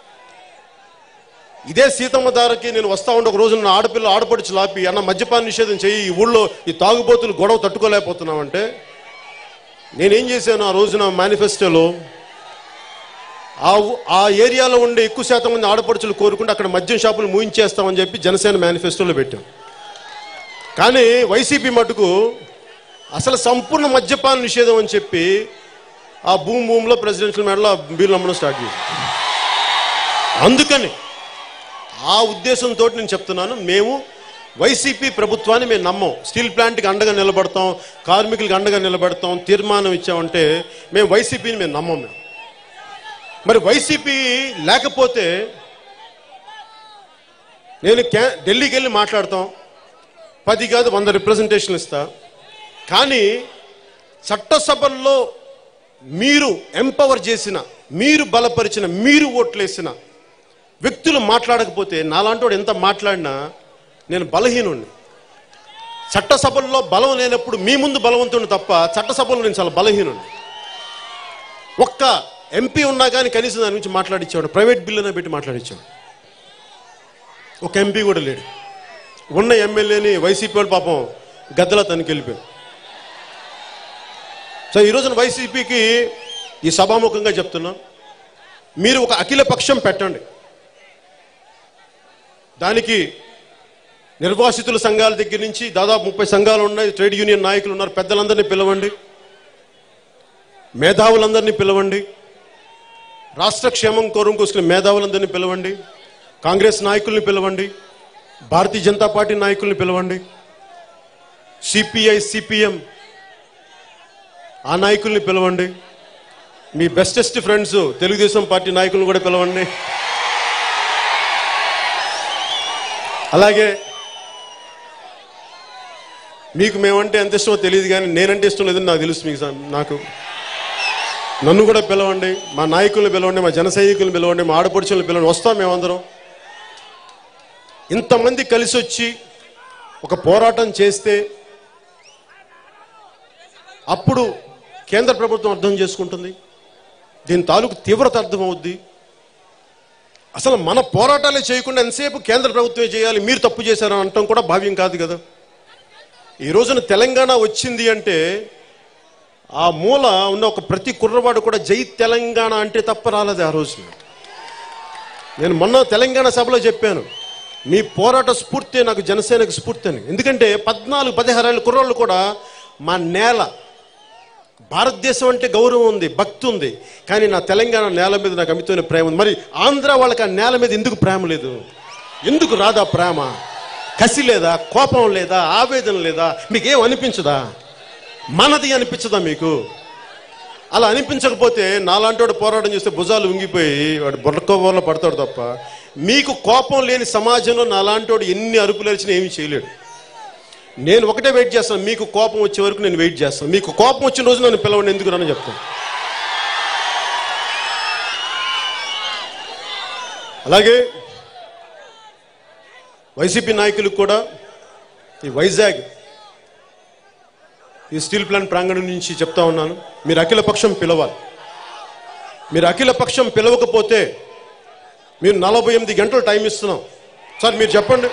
ఇదే సీతమ్మ దారకి నేను వస్తా ఉండే ఒక రోజు నా ఆడపిల్ల ఆడపడుచు లాపి అన్న మద్యపాన నిషేధం చెయ్యి ఈ ఊళ్ళో ఈ తాగుబోతులు గొడవ తట్టుకోలేకపోతున్నామంటే నేనేం చేశాను ఆ రోజున మేనిఫెస్టోలో ఆ ఊ- ఆ ఏరియాలో ఉండే ఎక్కువ శాతం మంది ఆడపడుచులు కోరుకుంటే అక్కడ మద్యం షాపులు మూయించేస్తామని చెప్పి జనసేన మేనిఫెస్టోలో పెట్టాం కానీ వైసీపీ మటుకు అసలు సంపూర్ణ మద్యపాన నిషేధం అని చెప్పి ఆ భూమి భూమిలో ప్రెసిడెన్షియల్ మేడలో బిల్లు అమ్మడం స్టార్ట్ చేశాం అందుకని ఆ ఉద్దేశంతో నేను చెప్తున్నాను మేము వైసీపీ ప్రభుత్వాన్ని మేము నమ్మం స్టీల్ ప్లాంట్కి అండగా నిలబడతాం కార్మికులకి అండగా నిలబడతాం తీర్మానం ఇచ్చామంటే మేము వైసీపీని మేము నమ్మం మేము మరి వైసీపీ లేకపోతే నేను క్యా ఢిల్లీకి వెళ్ళి మాట్లాడతాం పది కాదు వంద రిప్రజెంటేషన్లు ఇస్తా కానీ చట్టసభల్లో మీరు ఎంపవర్ చేసిన మీరు బలపరిచిన మీరు ఓట్లేసిన వ్యక్తులు మాట్లాడకపోతే నాలాంటి వాడు ఎంత మాట్లాడినా నేను బలహీనుణ్ణి చట్టసభల్లో బలం లేనప్పుడు మీ ముందు బలవంతుని తప్ప చట్టసభలో నేను చాలా బలహీనుణ్ణి ఒక్క ఎంపీ ఉన్నా కానీ కనీసం దాని గురించి మాట్లాడించాడు ప్రైవేట్ బిల్లునే పెట్టి మాట్లాడించాడు ఒక ఎంపీ కూడా లేడు ఉన్న ఎమ్మెల్యేని వైసీపీ వాళ్ళు పాపం గద్దల తనకి వెళ్ళిపోయాడు సో ఈ రోజున వైసీపీకి ఈ సభాముఖంగా చెప్తున్నా మీరు ఒక అఖిల పక్షం పెట్టండి దానికి నిర్వాసితుల సంఘాల దగ్గర నుంచి దాదాపు ముప్పై సంఘాలు ఉన్నాయి ట్రేడ్ యూనియన్ నాయకులు ఉన్నారు పెద్దలందరినీ పిలవండి మేధావులందరినీ పిలవండి రాష్ట్ర క్షేమం కోరం కోసం మేధావులందరినీ పిలవండి కాంగ్రెస్ నాయకుల్ని పిలవండి భారతీయ జనతా పార్టీ నాయకుల్ని పిలవండి సిపిఐ సిపిఎం ఆ నాయకుల్ని పిలవండి మీ బెస్టెస్ట్ ఫ్రెండ్స్ తెలుగుదేశం పార్టీ నాయకులను కూడా పిలవండి అలాగే మీకు మేమంటే ఎంత ఇష్టమో తెలియదు కానీ నేనంటే ఇష్టం లేదని నాకు తెలుసు మీకు సా- నాకు నన్ను కూడా పిలవండి మా నాయకుల్ని పిలవండి మా జన సైనికుల్ని పిలవండి మా ఆడపడుచుల్ని పిలవండి వస్తాం మేమందరం ఇంతమంది కలిసి వచ్చి ఒక పోరాటం చేస్తే అప్పుడు కేంద్ర ప్రభుత్వం అర్థం చేసుకుంటుంది దీని తాలూకు తీవ్రత అర్థమవుద్ది అసలు మన పోరాటాలే చేయకుండా ఎంతసేపు కేంద్ర ప్రభుత్వమే చేయాలి మీరు తప్పు చేశారని అనటం కూడా భావ్యం కాదు కదా ఈ రోజున తెలంగాణ వచ్చింది అంటే ఆ మూల ఉన్న ఒక ప్రతి కుర్రవాడు కూడా జై తెలంగాణ అంటే తప్ప రాలేదు ఆ రోజున నేను మొన్న తెలంగాణ సభలో చెప్పాను మీ పోరాట స్ఫూర్తి నాకు జనసేనకు స్ఫూర్తి అని ఎందుకంటే పద్నాలుగు పదిహారేళ్ళ కుర్రోళ్ళు కూడా మా నేల భారతదేశం అంటే గౌరవం ఉంది భక్తి ఉంది కానీ నా తెలంగాణ నేల మీద నాకు అమితమైన ప్రేమ ఉంది మరి ఆంధ్ర వాళ్ళకి ఆ నేల మీద ఎందుకు ప్రేమ లేదు ఎందుకు రాదా ప్రేమ కసి లేదా కోపం లేదా ఆవేదన లేదా మీకేం అనిపించదా మనది అనిపించదా మీకు అలా అనిపించకపోతే నాలాంటి వాడు పోరాటం చేస్తే భుజాలు ఉంగిపోయి వాడు బుర్రకోబోర్లో పడతాడు తప్ప మీకు కోపం లేని సమాజంలో నాలాంటి వాడు ఎన్ని అరుపులు అరిచినా ఏమీ చేయలేడు నేను ఒకటే వెయిట్ చేస్తాను మీకు కోపం వచ్చే వరకు నేను వెయిట్ చేస్తాను మీకు కోపం వచ్చిన రోజు నన్ను పిలవండి ఎందుకు రాని చెప్తాను అలాగే వైసీపీ నాయకులకు కూడా ఈ వైజాగ్ ఈ స్టీల్ ప్లాంట్ ప్రాంగణం నుంచి చెప్తా ఉన్నాను మీరు అఖిల పక్షం పిలవాలి మీరు అఖిల పక్షం పిలవకపోతే మీరు నలభై ఎనిమిది గంటలు టైం ఇస్తున్నాం సార్ మీరు చెప్పండి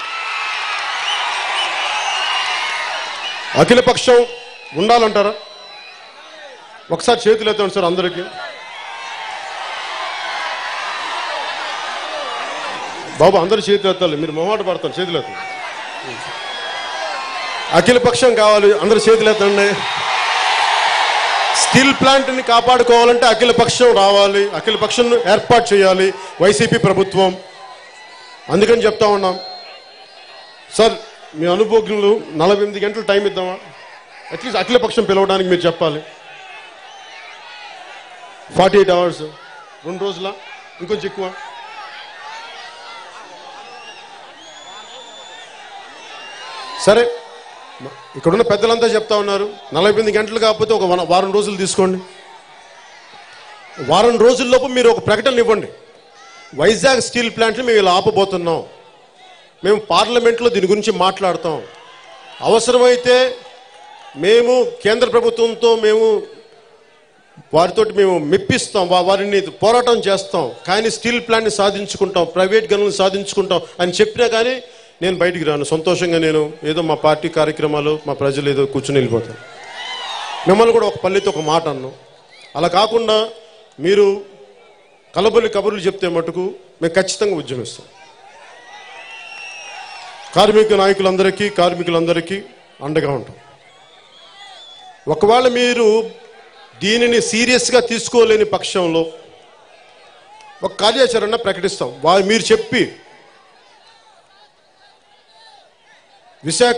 అఖిల పక్షం ఉండాలంటారా ఒకసారి చేతులు ఎత్తండి సార్ అందరికీ బాబు అందరు చేతులు ఎత్తాలి మీరు మొహమాట పడతారు చేతులు ఎత్తండి అఖిల పక్షం కావాలి అందరు చేతులు ఎత్తండి స్టీల్ ప్లాంట్ ని కాపాడుకోవాలంటే అఖిల పక్షం రావాలి అఖిల పక్షం ఏర్పాటు చేయాలి వైసీపీ ప్రభుత్వం అందుకని చెప్తా ఉన్నాం సార్ మీ అనుభోగ్యులు నలభై ఎనిమిది గంటలు టైం ఇద్దామా అట్లీస్ట్ అఖిల పక్షం పిలవడానికి మీరు చెప్పాలి ఫార్టీ ఎయిట్ అవర్స్ రెండు రోజుల ఇంకొంచెం ఎక్కువ సరే ఇక్కడున్న పెద్దలంతా చెప్తా ఉన్నారు నలభై ఎనిమిది గంటలు కాకపోతే ఒక వన- వారం రోజులు తీసుకోండి వారం రోజుల్లోపు మీరు ఒక ప్రకటన ఇవ్వండి వైజాగ్ స్టీల్ ప్లాంట్ని మేము ఇలా ఆపబోతున్నాం మేము పార్లమెంట్లో దీని గురించి మాట్లాడతాం అవసరమైతే మేము కేంద్ర ప్రభుత్వంతో మేము వారితోటి మేము మెప్పిస్తాం వా- వారిని పోరాటం చేస్తాం కానీ స్టీల్ ప్లాంట్ని సాధించుకుంటాం ప్రైవేట్ గనులను సాధించుకుంటాం అని చెప్పినా కానీ నేను బయటికి రాను సంతోషంగా నేను ఏదో మా పార్టీ కార్యక్రమాలు మా ప్రజలు ఏదో కూర్చుని వెళ్ళిపోతాను మిమ్మల్ని కూడా ఒక పల్లెతో ఒక మాట అన్నాం అలా కాకుండా మీరు కలబొల్లి కబుర్లు చెప్తే మటుకు మేము ఖచ్చితంగా ఉద్యమిస్తాం కార్మిక నాయకులందరికీ కార్మికులందరికీ అండగా ఉంటాం ఒకవేళ మీరు దీనిని సీరియస్గా తీసుకోలేని పక్షంలో ఒక కార్యాచరణ ప్రకటిస్తాం వా మీరు చెప్పి విశాఖ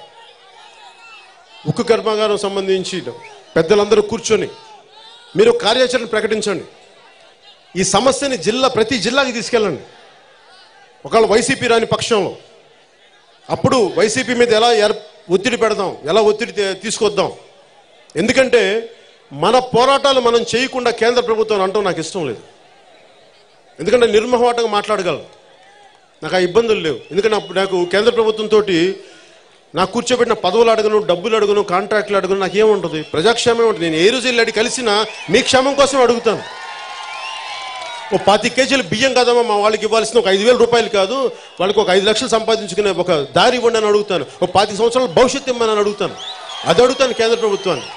ఉక్కు కర్మాగారం సంబంధించి పెద్దలందరూ కూర్చొని మీరు ఒక కార్యాచరణ ప్రకటించండి ఈ సమస్యని జిల్లా ప్రతి జిల్లాకి తీసుకెళ్ళండి ఒకవేళ వైసీపీ రాని పక్షంలో అప్పుడు వైసీపీ మీద ఎలా ఏర్- ఒత్తిడి పెడదాం ఎలా ఒత్తిడి తే- తీసుకొద్దాం ఎందుకంటే మన పోరాటాలు మనం చేయకుండా కేంద్ర ప్రభుత్వం అంటాం నాకు ఇష్టం లేదు ఎందుకంటే నిర్మోహమాటంగా మాట్లాడగలను నాకు ఆ ఇబ్బందులు లేవు ఎందుకంటే అప్పుడు నాకు కేంద్ర ప్రభుత్వంతో నాకు కూర్చోబెట్టిన పదవులు అడగను డబ్బులు అడగను కాంట్రాక్ట్లు అడగను నాకు ఏముంటుంది ప్రజాక్షేమం ఉంటుంది నేను ఏ రోజు వెళ్ళి అడిగి కలిసినా మీ క్షేమం కోసం అడుగుతాను ఓ పాతి కేజీలు బియ్యం కదమ్మా మా వాళ్ళకి ఇవ్వాల్సిన ఒక ఐదు వేల రూపాయలు కాదు వాళ్ళకి ఒక ఐదు లక్షలు సంపాదించుకునే ఒక దారి ఇవ్వండి అని అడుగుతాను ఒక పాతి సంవత్సరాల భవిష్యత్తు ఇమ్మని అని అడుగుతాను అది అడుగుతాను కేంద్ర ప్రభుత్వాన్ని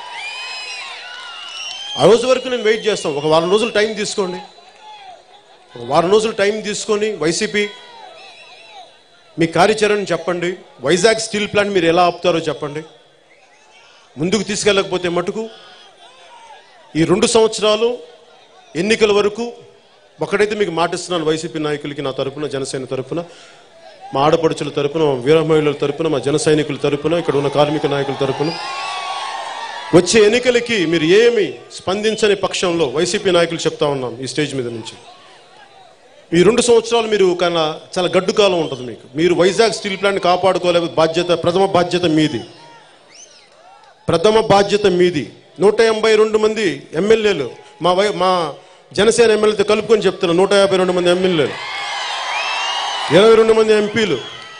ఆ రోజు వరకు నేను వెయిట్ చేస్తాను ఒక వారం రోజులు టైం తీసుకోండి ఒక వారం రోజులు టైం తీసుకొని వైసీపీ మీ కార్యాచరణ చెప్పండి వైజాగ్ స్టీల్ ప్లాంట్ మీరు ఎలా ఆపుతారో చెప్పండి ముందుకు తీసుకెళ్ళకపోతే మటుకు ఈ రెండు సంవత్సరాలు ఎన్నికల వరకు ఒకటైతే మీకు మాటిస్తున్నాను వైసీపీ నాయకులకి నా తరపున జనసేన తరపున మా ఆడపడుచుల తరపున మా వీర మహిళల తరపున మా జన సైనికుల తరపున ఇక్కడ ఉన్న కార్మిక నాయకుల తరపున వచ్చే ఎన్నికలకి మీరు ఏమి స్పందించని పక్షంలో వైసీపీ నాయకులు చెప్తా ఉన్నాం ఈ స్టేజ్ మీద నుంచి ఈ రెండు సంవత్సరాలు మీరు కన్నా చాలా గడ్డు కాలం ఉంటుంది మీకు మీరు వైజాగ్ స్టీల్ ప్లాంట్ కాపాడుకోలేక బాధ్యత ప్రథమ బాధ్యత మీది ప్రథమ బాధ్యత మీది నూట ఎంభై రెండు మంది ఎమ్మెల్యేలు మా వై మా జనసేన ఎమ్మెల్యేతో కలుపుకొని చెప్తున్నా నూట యాభై రెండు మంది ఎమ్మెల్యేలు ఇరవై రెండు మంది ఎంపీలు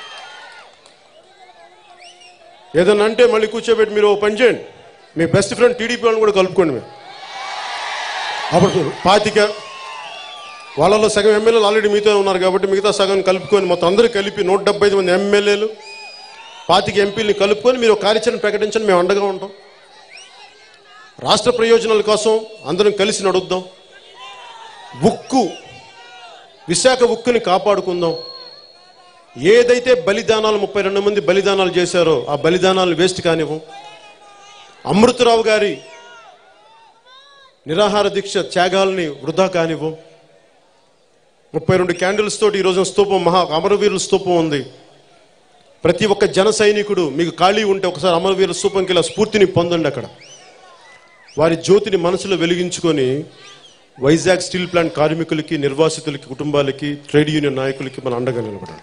ఏదన్నా అంటే మళ్ళీ కూర్చోబెట్టి మీరు ఓ పని చేయండి మీ బెస్ట్ ఫ్రెండ్ టీడీపీ వాళ్ళని కూడా కలుపుకోండి మేము అప్పుడు పాతిక వాళ్ళలో సగం ఎమ్మెల్యేలు ఆల్రెడీ మీతో ఉన్నారు కాబట్టి మిగతా సగం కలుపుకొని మొత్తం అందరూ కలిపి నూట డెబ్బై ఐదు మంది ఎమ్మెల్యేలు పాతిక ఎంపీలని కలుపుకొని మీరు ఒక కార్యాచరణ ప్రకటించండి మేము అండగా ఉంటాం రాష్ట్ర ప్రయోజనాల కోసం అందరం కలిసి నడుద్దాం ఉక్కు విశాఖ ఉక్కుని కాపాడుకుందాం ఏదైతే బలిదానాలు ముప్పై రెండు మంది బలిదానాలు చేశారో ఆ బలిదానాలు వేస్ట్ కానివ్వం అమృతరావు గారి నిరాహార దీక్ష త్యాగాల్ని వృధా కానివ్వం ముప్పై రెండు క్యాండిల్స్ తోటి ఈరోజు స్తూపం మహా అమరవీరుల స్తూపం ఉంది ప్రతి ఒక్క జన సైనికుడు మీకు ఖాళీ ఉంటే ఒకసారి అమరవీరుల స్తూపంకి ఇలా స్ఫూర్తిని పొందండి అక్కడ వారి జ్యోతిని మనసులో వెలిగించుకొని వైజాగ్ స్టీల్ ప్లాంట్ కార్మికులకి నిర్వాసితులకి కుటుంబాలకి ట్రేడ్ యూనియన్ నాయకులకి మన అండగా నిలబడాలి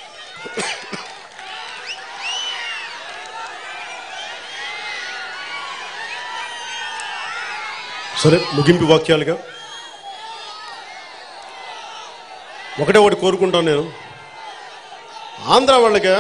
సరే ముగింపు వాక్యాలుగా ఒకటే ఒకటి కోరుకుంటాను నేను ఆంధ్ర వాళ్ళగా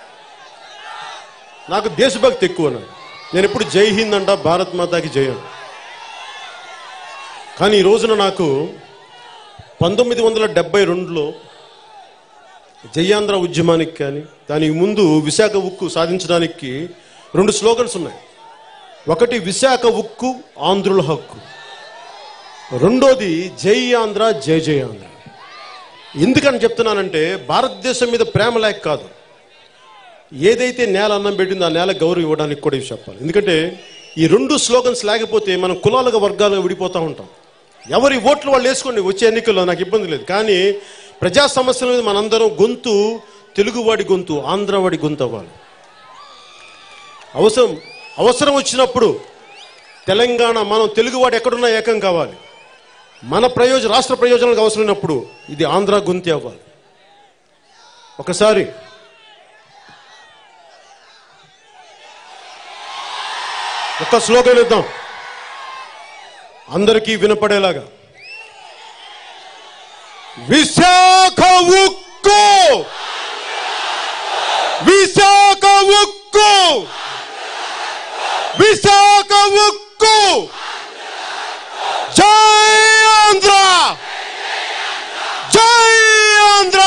నాకు దేశభక్తి ఎక్కువ నాకు. నేను ఎప్పుడు జై హింద్ అంట భారత్ మాతాకి జయం కానీ ఈ రోజున నాకు పంతొమ్మిది వందల డెబ్బై రెండులో జయాంధ్ర ఉద్యమానికి కానీ దానికి ముందు విశాఖ ఉక్కు సాధించడానికి రెండు స్లోగన్స్ ఉన్నాయి ఒకటి విశాఖ ఉక్కు ఆంధ్రుల హక్కు రెండోది జై ఆంధ్ర జై జై ఆంధ్ర ఎందుకని చెప్తున్నానంటే భారతదేశం మీద ప్రేమ లేక కాదు ఏదైతే నేల అన్నం పెట్టిందో ఆ నేల గౌరవం ఇవ్వడానికి కూడా ఇవి చెప్పాలి ఎందుకంటే ఈ రెండు స్లోగన్స్ లేకపోతే మనం కులాలుగా వర్గాలుగా విడిపోతూ ఉంటాం ఎవరి ఓట్లు వాళ్ళు వేసుకోండి వచ్చే ఎన్నికల్లో నాకు ఇబ్బంది లేదు కానీ ప్రజా సమస్యల మీద మనందరం గొంతు తెలుగువాడి గొంతు ఆంధ్రవాడి గొంతు అవ్వాలి అవసరం అవసరం వచ్చినప్పుడు తెలంగాణ మనం తెలుగువాడు ఎక్కడున్నా ఏకం కావాలి మన ప్రయోజన రాష్ట్ర ప్రయోజనాలకు అవసరమైనప్పుడు ఇది ఆంధ్ర గొంతి అవ్వాలి ఒకసారి ఒక స్లోగన్ ఇద్దాం అందరికీ వినపడేలాగా విశాఖ ఉక్కు విశాఖ ఉక్కు విశాఖ ఉక్కు జై ఆంధ్ర జై ఆంధ్ర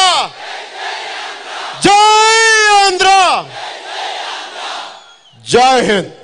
జై ఆంధ్ర జై హింద్